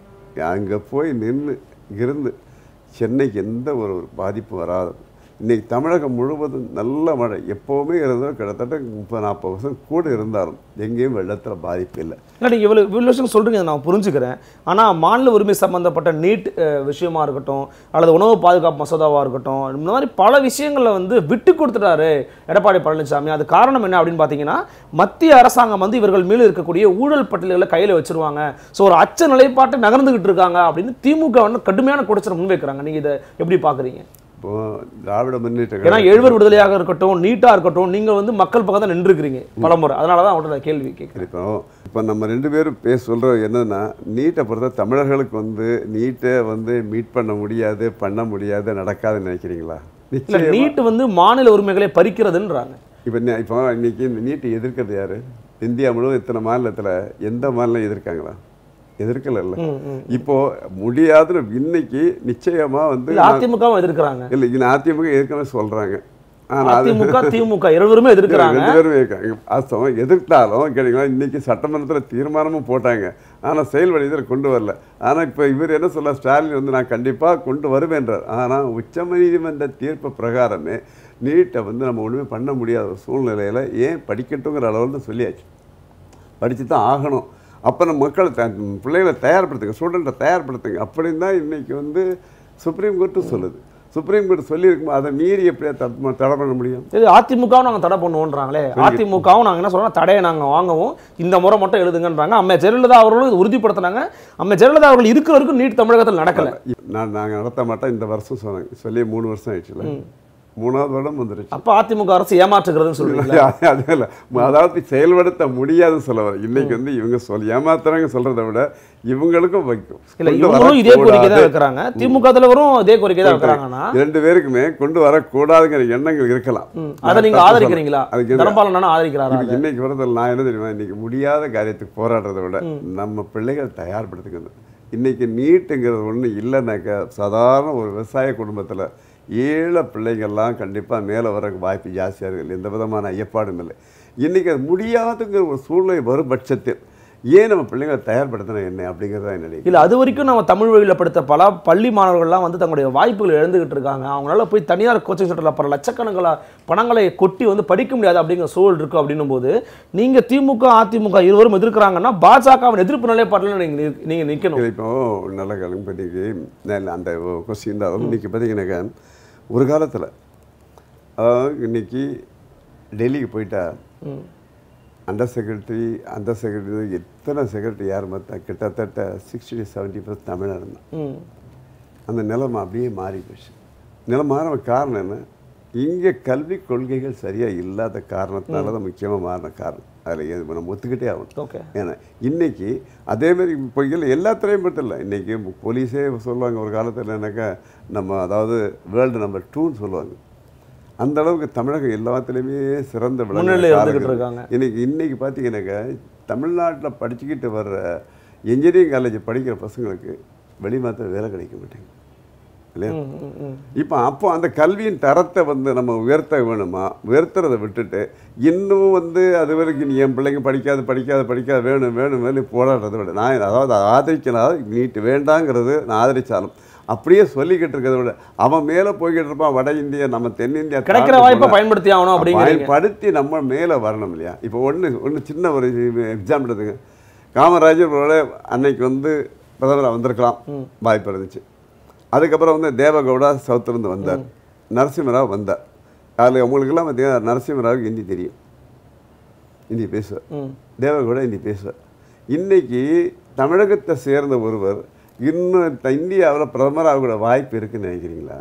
அங்கே போய் நின்று இருந்து சென்னைக்கு எந்த ஒரு பாதிப்பும் வராது இன்னைக்கு தமிழகம் முழுவதும் நல்ல மழை எப்போவுமே இருந்தாலும் கிட்டத்தட்ட முப்பது நாற்பது வருஷம் கூட இருந்தாலும் எங்கேயும் வெள்ளத்தில் பாதிப்பு இல்லை இல்லை நீங்கள் இவ்வளோ இவ்வளோ விஷயம் சொல்கிறீங்க அதை நான் புரிஞ்சுக்கிறேன் ஆனால் மாநில உரிமை சம்மந்தப்பட்ட நீட் அஹ், விஷயமா இருக்கட்டும் அல்லது உணவு பாதுகாப்பு மசோதாவாக இருக்கட்டும் இந்த மாதிரி பல விஷயங்களில் வந்து விட்டு கொடுத்துட்டாரு எடப்பாடி பழனிசாமி அது காரணம் என்ன அப்படின்னு பார்த்தீங்கன்னா மத்திய அரசாங்கம் வந்து இவர்கள் மீது இருக்கக்கூடிய ஊழல் பட்டியல்களை கையில் வச்சிருவாங்க ஸோ ஒரு அச்ச நிலைப்பாட்டை நகர்ந்துகிட்டு இருக்காங்க அப்படின்னு திமுக வந்து கடுமையான குடைச்சலை முன்வைக்கிறாங்க நீங்கள் இதை எப்படி பார்க்குறீங்க இப்போ திராவிட முன்னேற்ற ஏன்னா கழகம் எழுவர் விடுதலையாக இருக்கட்டும் நீட்டாக இருக்கட்டும் நீங்கள் வந்து மக்கள் பக்கம் தான் நின்றுருக்கிறீங்க பலமுறை அதனால தான் அவங்கள்ட்ட நான் கேள்வி கேட்குறேன் இப்போ இப்போ நம்ம ரெண்டு பேரும் பேச சொல்கிறது என்னன்னா நீட்டை பொறுத்த தமிழர்களுக்கு வந்து நீட்டை வந்து மீட் பண்ண முடியாது பண்ண முடியாது நடக்காதுன்னு நினைக்கிறீங்களா இல்ல நிச்சயமா நீட் வந்து மாநில உரிமைகளை பறிக்கிறதுன்றாங்க இப்போ நி- இப்போ இன்னைக்கு இந்த நீட்டை எதிர்க்கிறது யாரு இந்தியா முழுவதும் இத்தனை மாநிலத்தில் எந்த மாநிலம் எதிர்க்காங்களா எதிர்க்கல இப்போ முடியாதுன்னு இன்னைக்கு நிச்சயமா வந்து இல்ல அதிமுகவும் எதிர்க்கிறாங்க இல்லை இது அதிமுக ஏற்கனவே சொல்றாங்க ஆனால் அது அதிமுக திமுக இருவருமே எதிர்க்கிறாங்க ரெண்டு பேரும் இருக்காங்க வாஸ்தவம் எதிர்த்தாலும் கேட்டீங்களா இன்னைக்கு சட்டமன்றத்தில் தீர்மானமும் போட்டாங்க ஆனால் செயல் வழியில் கொண்டு வரல ஆனால் இப்போ இவர் என்ன சொல்ல ஸ்டாலின் வந்து நான் கண்டிப்பாக கொண்டு வருவேன்றார் ஆனால் உச்சநீதிமன்ற தீர்ப்பு பிரகாரமே நீட்டை வந்து நம்ம ஒன்றுமே பண்ண முடியாத ஒரு சூழ்நிலையில் ஏன் படிக்கட்டுங்கிற அளவில் தான் சொல்லியாச்சு படித்து தான் ஆகணும் அப்போ நம்ம மக்களை த பிள்ளைகளை தயார்படுத்துங்க ஸ்டூடெண்ட்டை தயார்படுத்துங்க அப்படின்னு தான் இன்றைக்கி வந்து சுப்ரீம் கோர்ட்டு சொல்லுது சுப்ரீம் கோர்ட் சொல்லியிருக்குமா அதை மீறி எப்படியா தட தடை பண்ண முடியும் இது அதிமுகவும் நாங்க தடை பண்ணுவோன்றாங்களே அதிமுகவும் நாங்க என்ன சொல்றோம் தடையை நாங்க வாங்கவும் இந்த முறை மட்டும் எழுதுங்கன்றாங்க அம்மா ஜெயலலிதா அவர்களும் இது உறுதிப்படுத்தினாங்க அம்மா ஜெயலலிதா அவர்கள் இருக்கிற வரைக்கும் நீட் தமிழகத்தில் நடக்கல நான் நாங்கள் நடத்த மாட்டோம் இந்த வருஷம் சொன்னாங்க சொல்லி மூணு வருஷம் ஆயிடுச்சுல மூணாவது வருடம் வந்துருச்சு அப்ப அதிமுக அரசு ஏமாற்றுகிறதுன்னு சொல்றீங்களா அது- அது இல்ல அதாவது செயல்படுத்த முடியாதுன்னு சொல்ல வர இன்னைக்கு வந்து இவங்க சொல் ஏமாத்துறாங்க சொல்றதை விட இவங்களுக்கும் வைக்கும் இல்ல கொண்டு இவங்களும் இதே கோரிக்கை தான் வரக்கூடாது. வைக்கிறாங்க திமுக தலைவரும் இதே கோரிக்கை தான் வைக்கிறாங்கன்னா இரண்டு பேருக்குமே கொண்டு வரக்கூடாதுங்கிற எண்ணங்கள் இருக்கலாம் ம், அதை நீங்க நான் தப்பு ஆதரிக்கிறீங்களா சொல்ல- அதுக்கு தனபாலன் அண்ணா ஆதரிக்கிறாரா இன்னைக்கு இன்னைக்கு வரதில் நான் என்ன தெரியுமா இன்னைக்கு முடியாத காரியத்துக்கு போராடுறதை விட நம்ம பிள்ளைகள் தயார்படுத்திக்கணும் இன்னைக்கு நீட்டுங்கிறது ஒன்று இல்லைனாக்கா சாதாரண ஒரு விவசாய குடும்பத்தில் ஏழை பிள்ளைகள்லாம் கண்டிப்பாக மேலே வர வாய்ப்பு ஜாஸ்தியாக இருக்குது எந்த விதமான ஐயப்பாடும் இல்லை இன்றைக்கி அது முடியாதுங்கிற ஒரு சூழ்நிலை வரும் பட்சத்தில் ஏன் நம்ம பிள்ளைங்களை தயார்படுத்தணும் என்ன அப்படிங்கிறத என்ன இல்ல அது வரைக்கும் நம்ம தமிழ் வழியில் படித்த பல பள்ளி மாணவர்கள்லாம் வந்து தங்களுடைய வாய்ப்புகளை இழந்துகிட்டு இருக்காங்க அவங்களால போய் தனியார் கோச்சிங் சென்டரில் பல லட்சக்கணக்கில் பணங்களை கொட்டி வந்து படிக்க முடியாது அப்படிங்கிற சூழல் இருக்கு அப்படின்னும் போது நீங்க திமுக அதிமுக இருவரும் எதிர்க்கிறாங்கன்னா பாஜகவின் எதிர்ப்பு நிலைப்பாட்டில் நீங்க நி- நீங்க நிக்கணும் இது இப்போ நல்ல காலம் பற்றிக்கு நல்ல அந்த கொஸ்டின் தான் இன்னைக்கு பார்த்தீங்கன்னாக்கா ஒரு காலத்தில் இன்னைக்கு டெல்லிக்கு போயிட்டா அண்டர் செக்ரட்டரி அந்த செக்ரட்டரி எத்தனை செக்ரட்டரி யார் மற்ற கிட்டத்தட்ட சிக்ஸ்டி செவன்ட்டி பர்சன்ட் தமிழர் தான் ம். அந்த நிலைமை அப்படியே மாறி போச்சு நிலை மாறின காரணம் என்ன இங்கே கல்வி கொள்கைகள் சரியாக இல்லாத காரணத்தினால தான் முக்கியமாக மாறின காரணம் அதில் நம்ம ஒத்துக்கிட்டே ஆகணும் ஓகே ஏன்னா இன்னைக்கு அதே மாதிரி இப்போ இல்லை எல்லா துறையும் மட்டும் இல்லை இன்றைக்கி போலீஸே சொல்லுவாங்க ஒரு காலத்தில் என்னக்கா நம்ம அதாவது வேர்ல்டு நம்பர் டூன்னு சொல்லுவாங்க அந்த அளவுக்கு தமிழகம் எல்லாத்துலேயுமே சிறந்த விளங்குற முன்னிலையில இருந்துகிட்டு காலங்கள். இருக்காங்க. இன்னைக்கு இன்னைக்கு பார்த்தீங்கன்னாக்கா தமிழ்நாட்டில் படிச்சுக்கிட்டு வர்ற இன்ஜினியரிங் காலேஜ் படிக்கிற பசங்களுக்கு வெளிமாத்த வேலை கிடைக்க மாட்டேங்குது இல்லையா ம், ம், ம். இப்போ அப்போ அந்த கல்வியின் தரத்தை வந்து நம்ம உயர்த்த வேணுமா உயர்த்துறதை விட்டுட்டு இன்னும் வந்து அது வரைக்கும் நீ என் பிள்ளைங்க படிக்காது படிக்காது படிக்காது வேணும் வேணும் வேணும் போராடுறதை விட நான் அதாவது ஆதரிக்கலாம் நீட்டு வேண்டாங்கிறது நான் ஆதரிச்சாலும் அப்படியே சொல்லிக்கிட்டு இருக்கிறத விட அவன் மேலே போய்கிட்டு இருப்பான் வட இந்தியா நம்ம தென்னிந்தியா கிடைக்கிற தாண்டி வாய்ப்பை போனா- பயன்படுத்தி ஆகணும் அப்படிங்கிறீங்க பயன்படுத்தி நம்ம மேலே வரணும் இல்லையா இப்போ ஒன்று ஒன்று சின்ன ஒரு எக்ஸாம்பிள் எடுத்துங்க காமராஜர் ஒருவேளை அன்னைக்கு வந்து பிரதமராக வந்திருக்கலாம் வாய்ப்பு இருந்துச்சு அதுக்கப்புறம் வந்து தேவகவுடா சவுத்துலேருந்து வந்தார் நரசிம்மராவ் வந்தார் அதில் உங்களுக்கெல்லாம் பார்த்தீங்கன்னா நரசிம்மராவுக்கு ஹிந்தி தெரியும் ஹிந்தி பேசுவார் ம். தேவகவுடா ஹிந்தி பேசுவார் இன்னைக்கு தமிழகத்தை சேர்ந்த ஒருவர் இன்னும் த- இந்தியாவில் பிரதமராக கூட வாய்ப்பு இருக்குன்னு நினைக்கிறீங்களா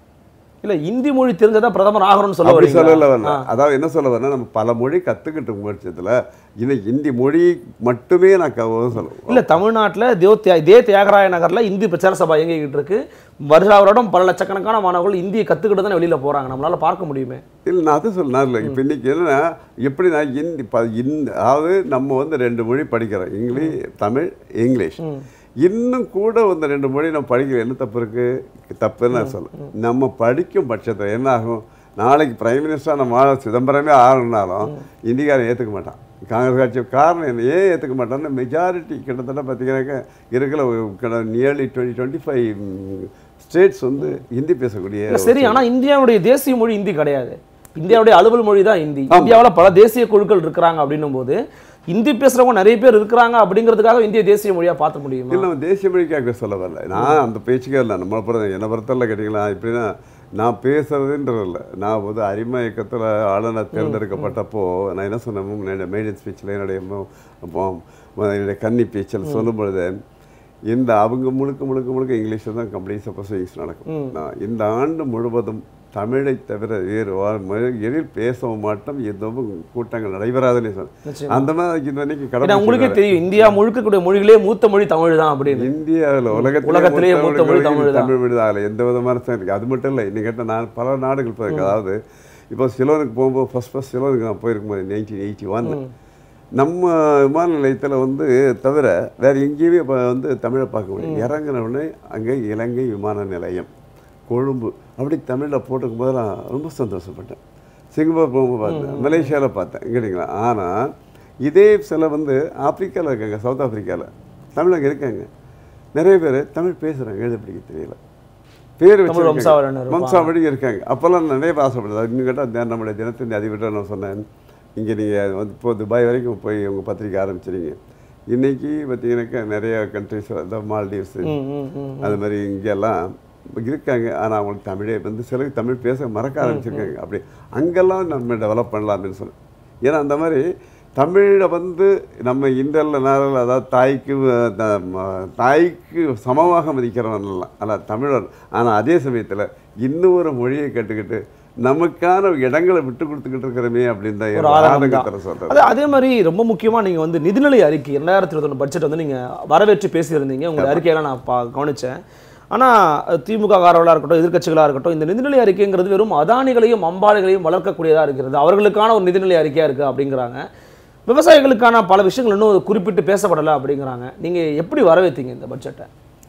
இல்ல இந்தி மொழி தெரிஞ்சதா பிரதமர் ஆகணும்னு சொல்ல அப்படி வரீங்களா? சொல்லல வரல ஆ. அதாவது என்ன சொல்ல வரேன்னா நம்ம பல மொழி கற்றுக்கிட்டு முயற்சத்தில் இன்னைக்கு இந்தி மொழி மட்டுமே நான் க- சொல்லுவேன் இல்ல தமிழ்நாட்டுல தேவ தியா- இதே தியாகராய நகர்ல இந்தி பிரச்சார சபா இயங்கிக்கிட்டு இருக்கு வருஷா வருடம் பல லட்சக்கணக்கான மாணவர்கள் இந்தியை கத்துக்கிட்டு தானே வெளியில போறாங்க நம்மளால பார்க்க முடியுமே இல்லை நான் அதை சொல்ல இல்லை இப்போ இன்னைக்கு என்னன்னா எப்படி நான் இந்தி ப இந்த அதாவது நம்ம வந்து ரெண்டு மொழி படிக்கிறோம் இங்கிலீஷ் தமிழ் இங்கிலீஷ் இன்னும் கூட வந்து ரெண்டு மொழி நம்ம படிக்கிற என்ன தப்பு இருக்கு தப்புன்னு நான் சொல்ல நம்ம படிக்கும் பட்சத்தில் என்ன ஆகும் நாளைக்கு பிரைம் மினிஸ்டராக நம்ம ஆள சிதம்பரமே ஆகணும்னாலும் இந்திக்காரன் ஏற்றுக்க மாட்டான் காங்கிரஸ் கட்சி காரணம் என்ன ஏன் ஏற்றுக்க மாட்டான்னா மெஜாரிட்டி கிட்டத்தட்ட பார்த்தீங்கன்னாக்கா இருக்கிற nearly twenty twenty five states வந்து ஹிந்தி பேசக்கூடிய இல்ல சரி ஆனா இந்தியாவுடைய தேசிய மொழி இந்தி கிடையாது இந்தியாவுடைய அலுவல் மொழி தான் இந்தி ஆமா. இந்தியாவுல பல தேசிய குழுக்கள் இருக்கிறாங்க அப்படின்னும் போது இந்தி பேசுறவங்க நிறைய பேர் இருக்கிறாங்க அப்படிங்கிறதுக்காக இந்திய தேசிய மொழியா பார்த்த முடியுமா இல்லை நம்ம தேசிய மொழிக்காக சொல்ல வரல நான் அந்த பேச்சுக்கே இல்லை நம்மளை பொறுத்த என்னை பொறுத்தவரை கேட்டிங்களா எப்படின்னா நான் பேசுறதுன்றது இல்லை நான் வந்து அரிமா இயக்கத்தில் ஆளுநர் தேர்ந்தெடுக்கப்பட்டப்போ நான் என்ன சொன்னேன் என்னுடைய மேடன் ஸ்பீச்சில் என்னுடைய மு- அப்போ என்னுடைய கன்னி பேச்சில் சொல்லும் பொழுது இந்த அவங்க முழுக்க முழுக்க முழுக்க இங்கிலீஷில் தான் கம்ப்ளீட் சப்போஸ் நடக்கும் நான் இந்த ஆண்டு முழுவதும் தமிழை தவிர வேறு வா- மொழி- எதில் பேசவும் மாட்டோம் எதுவும் கூட்டங்கள் நடைபெறாதுன்னு சொன்னேன் நிச்சயமா. அந்த மாதிரி இது வரைக்கும் ஏன்னா கடமை உங்களுக்கே தெரியும் இந்தியா முழுக்க கூடிய மொழிகளே மூத்த மொழி தமிழ் தான் அப்படின்னு இந்தியாவில் உலகத்திலே உலகத்திலேயே மூத்த மொழி தமிழ் தான். தமிழ் மொழி தான் அதில் எந்த விதமான ச- இருக்கு அது மட்டும் இல்லை இன்னைக்கு கேட்டால் நான் பல நாடுகள் போயிருக்கேன் அதாவது இப்போ சிலோனுக்கு போகும்போது ஃபர்ஸ்ட் ஃபர்ஸ்ட் சிலோனுக்கு நான் போயிருக்கும்போது நைன்டீன் எயிட்டி ஒன் நம்ம விமான நிலையத்தில் வந்து தவிர வேற எங்கேயுமே இப்போ வந்து தமிழை பார்க்க முடியும் இறங்கின உடனே அங்கே இலங்கை விமான நிலையம் கொழும்பு அப்படி தமிழில் போட்டுக்கும் போது நான் ரொம்ப சந்தோஷப்பட்டேன் சிங்கப்பூர் போகும்போது பார்த்தேன் மலேசியாவில் பார்த்தேன் கேட்டிங்களா ஆனால் இதே சில வந்து ஆப்பிரிக்காவில் இருக்காங்க சவுத் ஆப்பிரிக்காவில் தமிழங்க இருக்காங்க நிறைய பேர் தமிழ் பேசுகிறாங்க எழுத படிக்க தெரியல பேர் தமிழ் வம்சாவளியினர் வச்சு இருப்பாங்க. வம்சாவளி இருக்காங்க அப்போல்லாம் நிறைய பேர் ஆசைப்படுது இன்னும் கேட்டால் நம்முடைய தினத்தின் அதிபர் நான் சொன்னேன் இங்கே நீங்கள் வந்து இப்போ துபாய் வரைக்கும் போய் உங்கள் பத்திரிக்கை ஆரம்பிச்சிருங்க இன்னைக்கு பார்த்தீங்கன்னாக்கா நிறைய கண்ட்ரிஸ் இந்த மால்டீவ்ஸ் ம், ம், ம். அது மாதிரி இங்கெல்லாம் இருக்காங்க ஆனால் அவங்களுக்கு தமிழே வந்து சிலருக்கு தமிழ் பேச மறக்க ஆரம்பிச்சிருக்காங்க அப்படி அங்கெல்லாம் நம்ம டெவலப் பண்ணலாம்னு சொன்னேன் ஏன்னா அந்த மாதிரி தமிழை வந்து நம்ம இந்தியாவில் நாளில் அதாவது தாய்க்கு அஹ், த- ம- தாய்க்கு சமமாக மதிக்கிறவன் ஆனால் தமிழர் ஆனால் அதே சமயத்தில் இன்னொரு மொழியை கற்றுக்கிட்டு நமக்கான இடங்களை விட்டு கொடுத்துக்கிட்டு இருக்கிறோமே அப்படின்னு தான் ஒரு ஆதங்கம் தான். ஆதங்கத்தில் சொல்கிறேன் அது அதே மாதிரி ரொம்ப முக்கியமா நீங்க வந்து நிதிநிலை அறிக்கை ரெண்டாயிரத்தி இருபத்தொன்று பட்ஜெட் வந்து நீங்க வரவேற்று பேசியிருந்தீங்க உங்க அறிக்கையெல்லாம் நான் பா கவனிச்சேன் ஆனா திமுக காரர்களாக இருக்கட்டும் எதிர்க்கட்சிகளாக இருக்கட்டும் இந்த நிதிநிலை அறிக்கைங்கிறது வெறும் அதானிகளையும் அம்பானிகளையும் வளர்க்கக்கூடியதா இருக்கிறது அவர்களுக்கான ஒரு நிதிநிலை அறிக்கையா இருக்கு அப்படிங்கிறாங்க விவசாயிகளுக்கான பல விஷயங்கள் இன்னும் குறிப்பிட்டு பேசப்படலை அப்படிங்கிறாங்க நீங்க எப்படி வரவேற்றீங்க இந்த பட்ஜெட்டை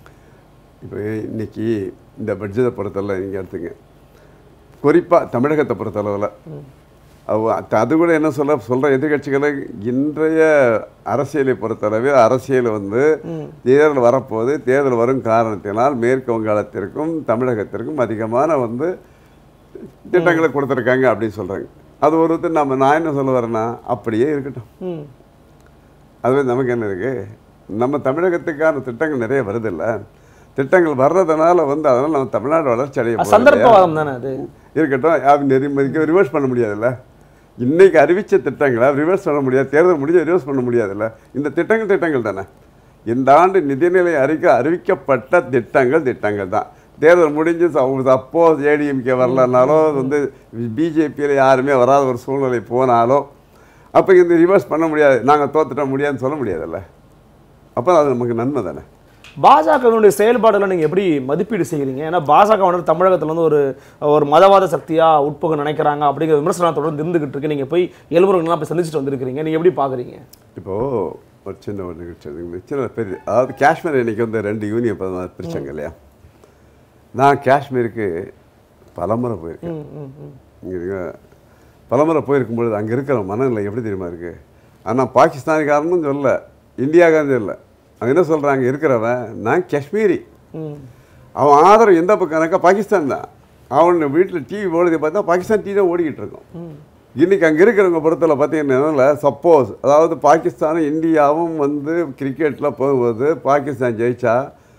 இப்போ இன்னைக்கு இந்த பட்ஜெட்டை பொறுத்தளவு நீங்கள் எடுத்துங்க குறிப்பாக தமிழகத்தை பொறுத்தளவில் அவ- அத்த- அது கூட என்ன சொல்ல சொல்கிற எதிர்கட்சிகளை இன்றைய அரசியலை பொறுத்தளவு அரசியல் வந்து தேர்தல் வரப்போகுது தேர்தல் வரும் காரணத்தினால் மேற்கு வங்காளத்திற்கும் தமிழகத்திற்கும் அதிகமான வந்து திட்டங்களை கொடுத்துருக்காங்க அப்படின்னு சொல்கிறாங்க அது ஒருத்தர் நம்ம நான் என்ன சொல்ல வரேன்னா அப்படியே இருக்கட்டும் ம் அதுவே நமக்கு என்ன இருக்கு நம்ம தமிழகத்துக்கான திட்டங்கள் நிறைய வருதில்ல திட்டங்கள் வர்றதுனால வந்து அதனால் நம்ம தமிழ்நாடு வளர்ச்சி அடைய போறது இல்லையா? சந்தர்ப்பவாதம் தானே அது இருக்கட்டும் அது நெறிமதிக்க ரிவர்ஸ் பண்ண முடியாதுல்ல இன்னைக்கு அறிவிச்ச திட்டங்களை ரிவர்ஸ் பண்ண முடியாது தேர்தல் முடிஞ்ச ரிவர்ஸ் பண்ண முடியாதுல்ல இந்த திட்டங்கள் திட்டங்கள் தானே இந்த ஆண்டு நிதிநிலை அறிக்கை அறிவிக்கப்பட்ட திட்டங்கள் திட்டங்கள் தான் தேர்தல் முடிஞ்சு அப்போ ஏடிஎம்கே வரலனாலோ வந்து பிஜேபியில் யாருமே வராத ஒரு சூழ்நிலை போனாலோ அப்போ இந்த ரிவர்ஸ் பண்ண முடியாது நாங்கள் தோத்துட்ட முடியாதுன்னு சொல்ல முடியாதுல்ல அப்போ அது நமக்கு நன்மை தானே பாஜகவினுடைய செயல்பாடுகளை நீங்க எப்படி மதிப்பீடு செய்கிறீங்க ஏன்னா பாஜக வந்து தமிழகத்துல வந்து ஒரு ஒரு மதவாத சக்தியா உட்புக நினைக்கிறாங்க அப்படிங்கிற விமர்சனம் தொடர்ந்து இருந்துகிட்டு இருக்கு நீங்க போய் எழுமுருகன்லாம் போய் சந்திச்சுட்டு வந்திருக்கிறீங்க நீங்க எப்படி பாக்குறீங்க இப்போது ஒரு சின்ன ஒரு நிகழ்ச்சி இருக்குங்க. சின்ன பெரிய அதாவது காஷ்மீர் இன்னைக்கு வந்து ரெண்டு யூனியன் பிரதமர் பிரிச்சாங்க இல்லையா நான் காஷ்மீருக்கு பலமுறை போயிருக்கேன் ம், ம், ம். இங்கே இருக்க பலமுறை போயிருக்கும் பொழுது அங்கே இருக்கிற மனநிலை எப்படி தெரியுமா இருக்குது ஆனால் பாகிஸ்தானிக்காரனும் சொல்ல இந்தியாக்காரனும் இல்லை அவங்க என்ன சொல்கிறாங்க இருக்கிறவன் நான் காஷ்மீரி ம். அவன் ஆதரவு எந்த பக்கம் இருக்கா பாகிஸ்தான் தான் அவன் வீட்டில் டிவி ஓடுறதை பார்த்தா பாகிஸ்தான் டிவி தான் ஓடிக்கிட்டு இருக்கும் இன்னைக்கு அங்கே இருக்கிறவங்க பொறுத்தல பார்த்தீங்கன்னா சப்போஸ் அதாவது பாகிஸ்தானும் இந்தியாவும் வந்து கிரிக்கெட்டில் போகும்போது பாகிஸ்தான் ஜெயிச்சா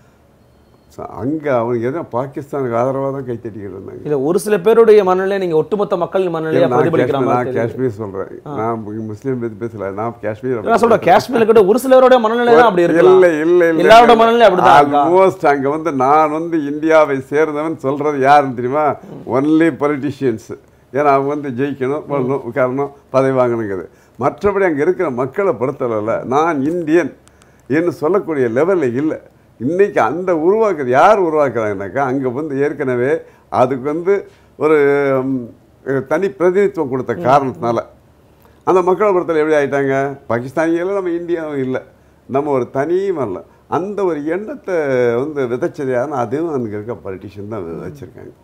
அங்கே அவனுக்கு எதுவும் பாகிஸ்தானுக்கு ஆதரவாக தான் கை தட்டிக்கிட்டு இருந்தாங்க இல்ல ஒரு சில பேருடைய மனநிலை நீங்க ஒட்டுமொத்த மக்கள் மனநிலையா நான் பிரதிபலிக்கிற காஷ்மீர் மாதிரி நான் தெரியுது. காஷ்மீர் சொல்கிறேன் நான் முஸ்லீம் பற்றி பேசல நான் காஷ்மீர் நான் சொல்றேன் காஷ்மீர்ல கூட ஒரு சிலருடைய மனநிலை தான் அப்படி இருக்கு இல்லை இல்லை இல்லை எல்லாரோட மனநிலை அப்படிதான் இருக்கா? ஆல்மோஸ்ட் அங்கே வந்து நான் வந்து இந்தியாவை சேர்ந்தவன் சொல்கிறது யாருன்னு தெரியுமா ஒன்லி பொலிட்டிஷியன்ஸ் ஏன்னா அவங்க வந்து ஜெயிக்கணும் பண்ணணும் உட்காரணும் பதவி வாங்கணுங்கிறது மற்றபடி அங்கே இருக்கிற மக்களை பொறுத்தளவில் நான் இந்தியன் என்று சொல்லக்கூடிய லெவலில் இல்லை இன்னைக்கு அந்த உருவாக்குறது யார் உருவாக்குறாங்கனாக்கா அங்கே வந்து ஏற்கனவே அதுக்கு வந்து ஒரு ம், தனி பிரதிநிதித்துவம் கொடுத்த காரணத்தினால அந்த மக்களை பொறுத்தல எப்படி ஆயிட்டாங்க பாகிஸ்தானியில் நம்ம இந்தியாவும் இல்லை நம்ம ஒரு தனியும் அல்ல அந்த ஒரு எண்ணத்தை வந்து விதைச்சதையான அதுவும் அங்கே இருக்க பொலிட்டிஷியன் தான் விதைச்சிருக்காங்க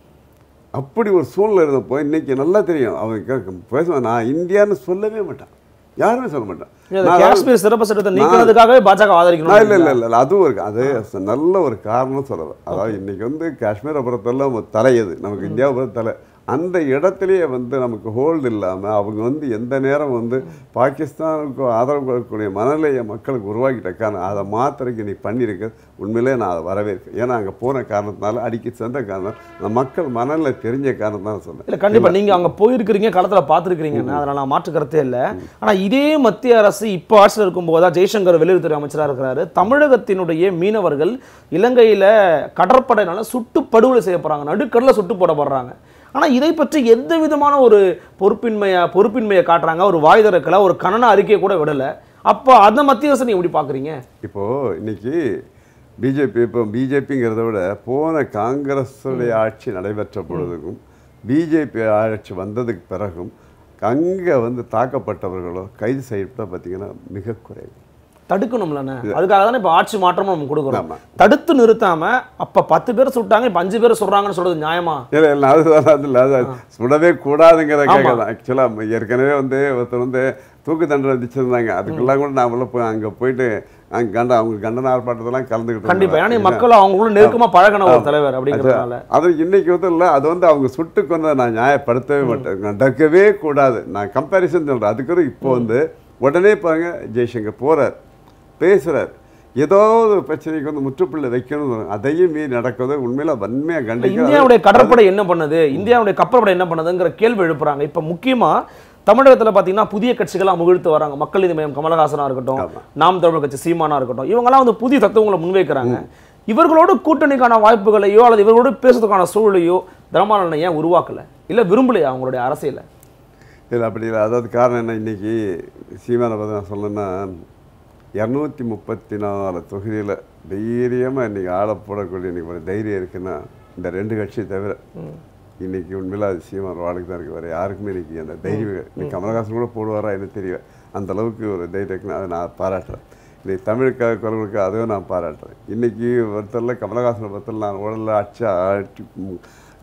அப்படி ஒரு சூழ்நிலை இருந்தப்போ இன்னைக்கு நல்லா தெரியும் அவங்க கேட்க- பேசுவான் நான் இந்தியான்னு சொல்லவே மாட்டான் யாருமே சொல்ல மாட்டான் இல்ல, இந்த நான் காஷ்மீர் சிறப்பு சட்டத்தை நீக்கிறதுக்காகவே பாஜக நான் ஆதரிக்கணும் இல்லை இல்லை இல்லை அதுவும் இருக்கு அது நல்ல ஒரு காரணம் சொல்லலாம் அதாவது இன்னைக்கு வந்து காஷ்மீரை பொறுத்தவரை நம்ம தலை எது நமக்கு இந்தியாவை பொறுத்த தலை அந்த இடத்துலயே வந்து நமக்கு ஹோல்டு இல்லாமல் அவங்க வந்து எந்த நேரம் வந்து பாகிஸ்தானுக்கு ஆதரவு கொடுக்கக்கூடிய மனநிலையை மக்களுக்கு உருவாக்கிட்ட காரணம் அதை மாத்திரைக்கு நீ பண்ணியிருக்க உண்மையிலே நான் அதை வரவேற்கிறேன் ஏன்னா அங்கே போன காரணத்தினால அடிக்கி சென்ற காரணம் அந்த மக்கள் மனநிலை தெரிஞ்ச காரணம் தான் சொன்னேன் இல்ல கண்டிப்பா நீங்க அங்க போயிருக்கிறீங்க களத்துல பார்த்துருக்கிறீங்க அதனால நான் மாற்று கருத்தே இல்ல ஆனா இதே மத்திய அரசு இப்போ ஆட்சியில் இருக்கும் போதா ஜெய்சங்கர் வெளியுறவுத்துறை அமைச்சரா இருக்கிறாரு தமிழகத்தினுடைய மீனவர்கள் இலங்கையில கடற்படையினால சுட்டு படுகொலை செய்யப்படுறாங்க நடுக்கடல சுட்டு போடப்படுறாங்க ஆனா இதை பற்றி எந்த விதமான ஒரு பொறுப்பின்மையா பொறுப்பின்மையை காட்டுறாங்க ஒரு வாய் திறக்கல ஒரு கணன அறிக்கையை கூட விடல அப்போ அந்த மத்திய அரசு நீங்க எப்படி பாக்குறீங்க இப்போது இன்னைக்கு பிஜேபி இப்போ பிஜேபிங்கிறத விட போன காங்கிரஸுடைய ஆட்சி நடைபெற்ற பொழுதுக்கும் பிஜேபி ஆட்சி வந்ததுக்கு பிறகும் அங்கே வந்து தாக்கப்பட்டவர்களோ கைது செய்யப்பட்ட பார்த்தீங்கன்னா மிக குறைவு தடுக்கணும்லண்ணே அதுக்காக தானே இப்போ ஆட்சி மாற்றமும் நம்ம கொடுக்குறோம் ஆமா. தடுத்து நிறுத்தாம அப்ப பத்து பேர் சுட்டாங்க இப்ப அஞ்சு பேர் சொல்றாங்கன்னு சொல்றது நியாயமா இல்லை இல்லை அதுதான் அது இல்லை அது சுடவே கூடாதுங்கிறதுக்காக தான் ஆக்சுவலாக ஏற்கனவே வந்து ஒருத்தர் வந்து தூக்கு தண்டனை விதிச்சிருந்தாங்க அதுக்கெல்லாம் கூட நான் உள்ள போய் அங்கே போயிட்டு அங்கே கண்ட அவங்க கண்டன ஆர்ப்பாட்டத்தெல்லாம் கலந்துக்கிட்டு கண்டிப்பா ஏன்னா இருந்தேன். மக்கள் அவங்களும் நெருக்கமா பழகின ஒரு தலைவர் அப்படிங்கிறதுனால அது இன்னைக்கு வந்து இல்லை அது வந்து அவங்க சுட்டு கொண்டதை நான் நியாயப்படுத்தவே மாட்டேன் நடக்கவே கூடாது நான் கம்பேரிசன் சொல்கிறேன் அதுக்கு ஒரு இப்போ வந்து உடனே பாருங்க ஜெய்சங்கர் போறார் பேசுறார் ஏதோ ஒரு பிரச்சனைக்கு வந்து முற்றுப்புள்ளி வைக்கணும் அதையும் மீறி நடக்கிறது உண்மையில வன்மையாக இப்ப கண்டிக்க இந்தியாவுடைய கடற்படை என்ன பண்ணுது இந்தியாவுடைய கப்பற்படை என்ன பண்ணுதுங்கிற கேள்வி எழுப்புறாங்க இப்ப முக்கியமா தமிழகத்துல பாத்தீங்கன்னா புதிய கட்சிகளா முகிழ்த்து வராங்க மக்கள் நீதி மையம் கமலஹாசனா இருக்கட்டும் ஆமா. நாம் தமிழர் கட்சி சீமானா இருக்கட்டும் இவங்கெல்லாம் வந்து புதிய தத்துவங்களை முன்வைக்கிறாங்க இவர்களோடு கூட்டணிக்கான வாய்ப்புகளையோ அல்லது இவர்களோடு பேசுறதுக்கான சூழலையோ தர்மானந்தன் ஏன் உருவாக்கல இல்ல விரும்பலையா அவங்களுடைய அரசியல இல்லை அப்படி இல்லை அதாவது காரணம் என்ன இன்னைக்கு சீமானை பற்றி நான் சொல்லணும்னா இரநூத்தி முப்பத்தி நாலு தொகுதியில் தைரியமாக இன்னைக்கு ஆள போடக்கூடிய இன்னைக்கு ஒரு தைரியம் இருக்குன்னா இந்த ரெண்டு கட்சி தவிர இன்னைக்கு உண்மையில அது சீமான் வாழ்க்கை தான் இருக்கு வேறு யாருக்குமே இன்னைக்கு அந்த தைரியம் இன்னைக்கு கமலஹாசன் கூட போடுவாரா எனக்கு தெரியல அந்த அளவுக்கு ஒரு தைரியம் இருக்குன்னு அதை நான் பாராட்டுறேன் இன்னைக்கு தமிழுக்காக குரலுக்கு அதுவும் நான் பாராட்டுறேன் இன்னைக்கு ஒருத்தரில் கமலஹாசனை பொறுத்தல நான் உடலில் அச்சா அடி- ம்,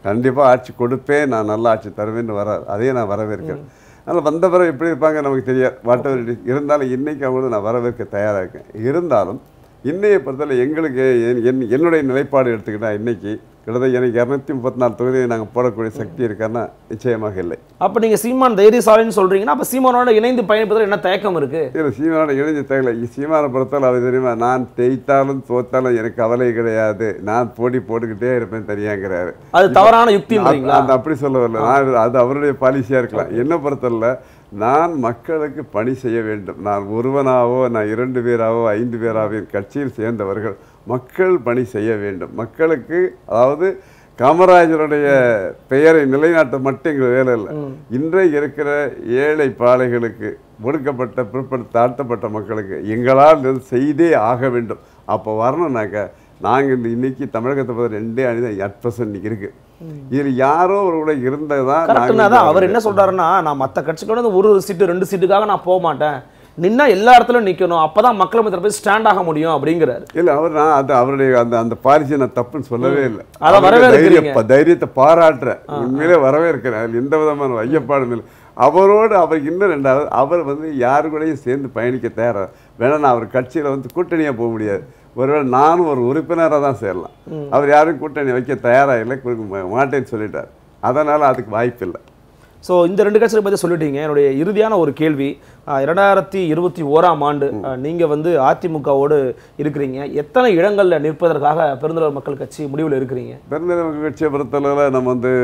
கண்டிப்பாக ஆட்சி கொடுப்பேன் நான் நல்ல ஆட்சி தருவேன்னு வராது அதையும் நான் வரவேற்கிறேன் அதனால் வந்த பிறகு எப்படி இருப்பாங்க நமக்கு தெரியாது வாட்டவர் இருந்தாலும் இன்னைக்கு அவங்களும் நான் வரவேற்க தயாராக இருக்கேன் இருந்தாலும் இன்னைய பொறுத்தவரை எங்களுக்கு என்- என் என்னுடைய நிலைப்பாடு எடுத்துக்கிட்டா இன்னைக்கு கிட்டத்தட்ட எனக்கு இரநூத்தி முப்பத்தி நாலு தொகுதியை நாங்கள் போடக்கூடிய சக்தி இருக்கான்னா நிச்சயமாக இல்லை அப்ப நீங்க சீமான் தைரியசாலின்னு சொல்றீங்கன்னா அப்ப சீமானோட இணைந்து பயணிப்பதில் என்ன தயக்கம் இருக்கு இல்லை சீமானோட இணைஞ்ச தகவலை சீமானை பொறுத்தவரை அவர் தெரியுமா நான் தேய்த்தாலும் தோத்தாலும் எனக்கு கவலை கிடையாது நான் போட்டி போட்டுக்கிட்டே இருப்பேன் தனியாங்கிறாரு அது தவறான யுக்தின்றீங்களா அந்த அப்படி சொல்ல வரல நான் அது அவருடைய பாலிசியாக இருக்கலாம் என்ன பொறுத்தவரை நான் மக்களுக்கு பணி செய்ய வேண்டும் நான் ஒருவனாவோ நான் இரண்டு பேராவோ ஐந்து பேராவோ என் கட்சியில் சேர்ந்தவர்கள் மக்கள் பணி செய்ய வேண்டும் மக்களுக்கு அதாவது காமராஜருடைய பெயரை நிலைநாட்ட மட்டும் எங்கள் வேலை இல்லை இன்றைக்கு இருக்கிற ஏழை பாலைகளுக்கு ஒடுக்கப்பட்ட பிற்படுத்த தாழ்த்தப்பட்ட மக்களுக்கு எங்களால் இது செய்தே ஆக வேண்டும் அப்போ வரணும்னாக்க நாங்கள் இந்த இன்னைக்கு தமிழகத்தை பார்த்து ரெண்டே அணி தான் அட் பர்சன்ட் இருக்கு இதில் யாரோ ஒரு கூட இருந்ததான் கரெக்டுனா தான் அவர் என்ன சொல்றாருன்னா நான் மத்த கட்சிகளோட வந்து ஒரு சீட்டு ரெண்டு சீட்டுக்காக நான் போக மாட்டேன் நின்னா எல்லா இடத்துலயும் நிக்கணும் அப்பதான் மக்கள் மத்தியில் போய் ஸ்டாண்ட் ஆக முடியும் அப்படிங்கிறாரு இல்ல அவர் நான் அது அவருடைய அந்த அந்த பாலிசியை நான் தப்புன்னு சொல்லவே இல்லை அத அவருடைய வரவேற்கிறீங்க. தைரிய- தைரியத்தை பாராட்டுறேன் உண்மையிலே வரவேற்கிறேன் அதில் எந்த விதமான ஐயப்பாடும் இல்லை அவரோடு அவர் இன்னும் ரெண்டாவது அவர் வந்து யாரு கூடயும் சேர்ந்து பயணிக்க தயாரா வேணா நான் அவர் கட்சியில வந்து கூட்டணியா போக முடியாது ஒருவேளை நானும் ஒரு உறுப்பினராக தான் சேரலாம் அவர் யாரும் கூட்டணி வைக்க தயாரா இல்லை கொடுக்க மா- மாட்டேன்னு சொல்லிட்டார் அதனால அதுக்கு வாய்ப்பு இல்லை ஸோ இந்த ரெண்டு கட்சிகளை பற்றி சொல்லிட்டீங்க என்னுடைய இறுதியான ஒரு கேள்வி அஹ், இரண்டாயிரத்தி இருபத்தி ஓராம் ஆண்டு அஹ், நீங்க வந்து அதிமுகவோடு இருக்கிறீங்க எத்தனை இடங்கள்ல நிற்பதற்காக பெருந்தலைவர் மக்கள் கட்சி முடிவில் இருக்கிறீங்க பெருந்தலைவர் கட்சியை பொறுத்தளவில் நம்ம வந்து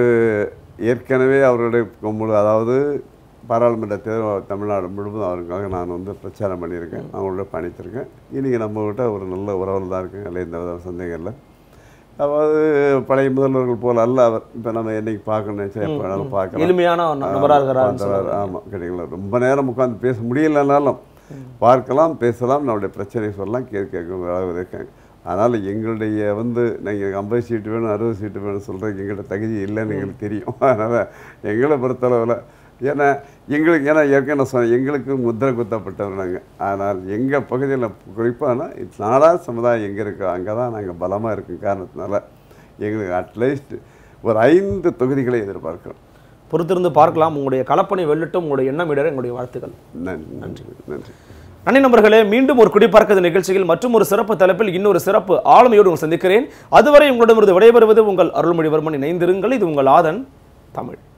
ஏற்கனவே அவருடைய முழு அதாவது பாராளுமன்ற தேர்தல் தமிழ்நாடு முழுவதும் அவருக்காக நான் வந்து பிரச்சாரம் பண்ணியிருக்கேன் அவங்களோட பயணித்திருக்கேன் இன்றைக்கி நம்மகிட்ட ஒரு நல்ல உறவில் தான் இருக்குங்க அதில் எந்த வித சந்தேகம் இல்லை அதாவது பழைய முதல்வர்கள் போல அல்ல அவர் இப்போ நம்ம என்னைக்கு பார்க்கணும் நினைச்சா எப்போ வேணாலும் பார்க்கலாம் எளிமையான ஒரு நபரா இருக்கிறாருன்னு சொல்றாரு. ஆமாம் கிடைக்கல ரொம்ப நேரம் உட்காந்து பேச முடியலனாலும் பார்க்கலாம் பேசலாம் நம்மளுடைய பிரச்சனை சொல்லலாம் கேட்க கேட்க இருக்காங்க அதனால் எங்களுடைய வந்து நீங்கள் ஐம்பது சீட்டு வேணும் அறுபது சீட்டு வேணும் சொல்கிறதுக்கு எங்கள்கிட்ட தகுதி இல்லைன்னு எங்களுக்கு தெரியும் அதனால் எங்களை பொறுத்தளவில் ஏன்னா எங்களுக்கு ஏன்னா ஏற்கனவே நான் சொன்னேன் எங்களுக்கு முத்திரை குத்தப்பட்டவர் நாங்கள் ஆனால் எங்கள் பகுதியில் குறிப்பான நாடார் சமுதாயம் எங்கே இருக்கோ அங்கே தான் நாங்கள் பலமாக இருக்கும் காரணத்தினால எங்களுக்கு அட்லீஸ்ட் ஒரு ஐந்து தொகுதிகளை எதிர்பார்க்கிறோம் பொறுத்திருந்து பார்க்கலாம் உங்களுடைய களப்பணி வெல்லட்டும் உங்களுடைய எண்ணம் இடர எங்களுடைய வாழ்த்துக்கள் நன்றி நன்றி நன்றி நன்றி நண்பர்களே மீண்டும் ஒரு குடிப்பறக்கது நிகழ்ச்சியில் மற்றும் ஒரு சிறப்பு தலைப்பில் இன்னொரு சிறப்பு ஆளுமையோடு உங்களை சந்திக்கிறேன் அதுவரை உங்களிடமிருந்து விடைபெறுவது உங்கள் அருள்மொழிவர்மன் இணைந்திருங்கள் இது உங்கள் ஆதன் தமிழ்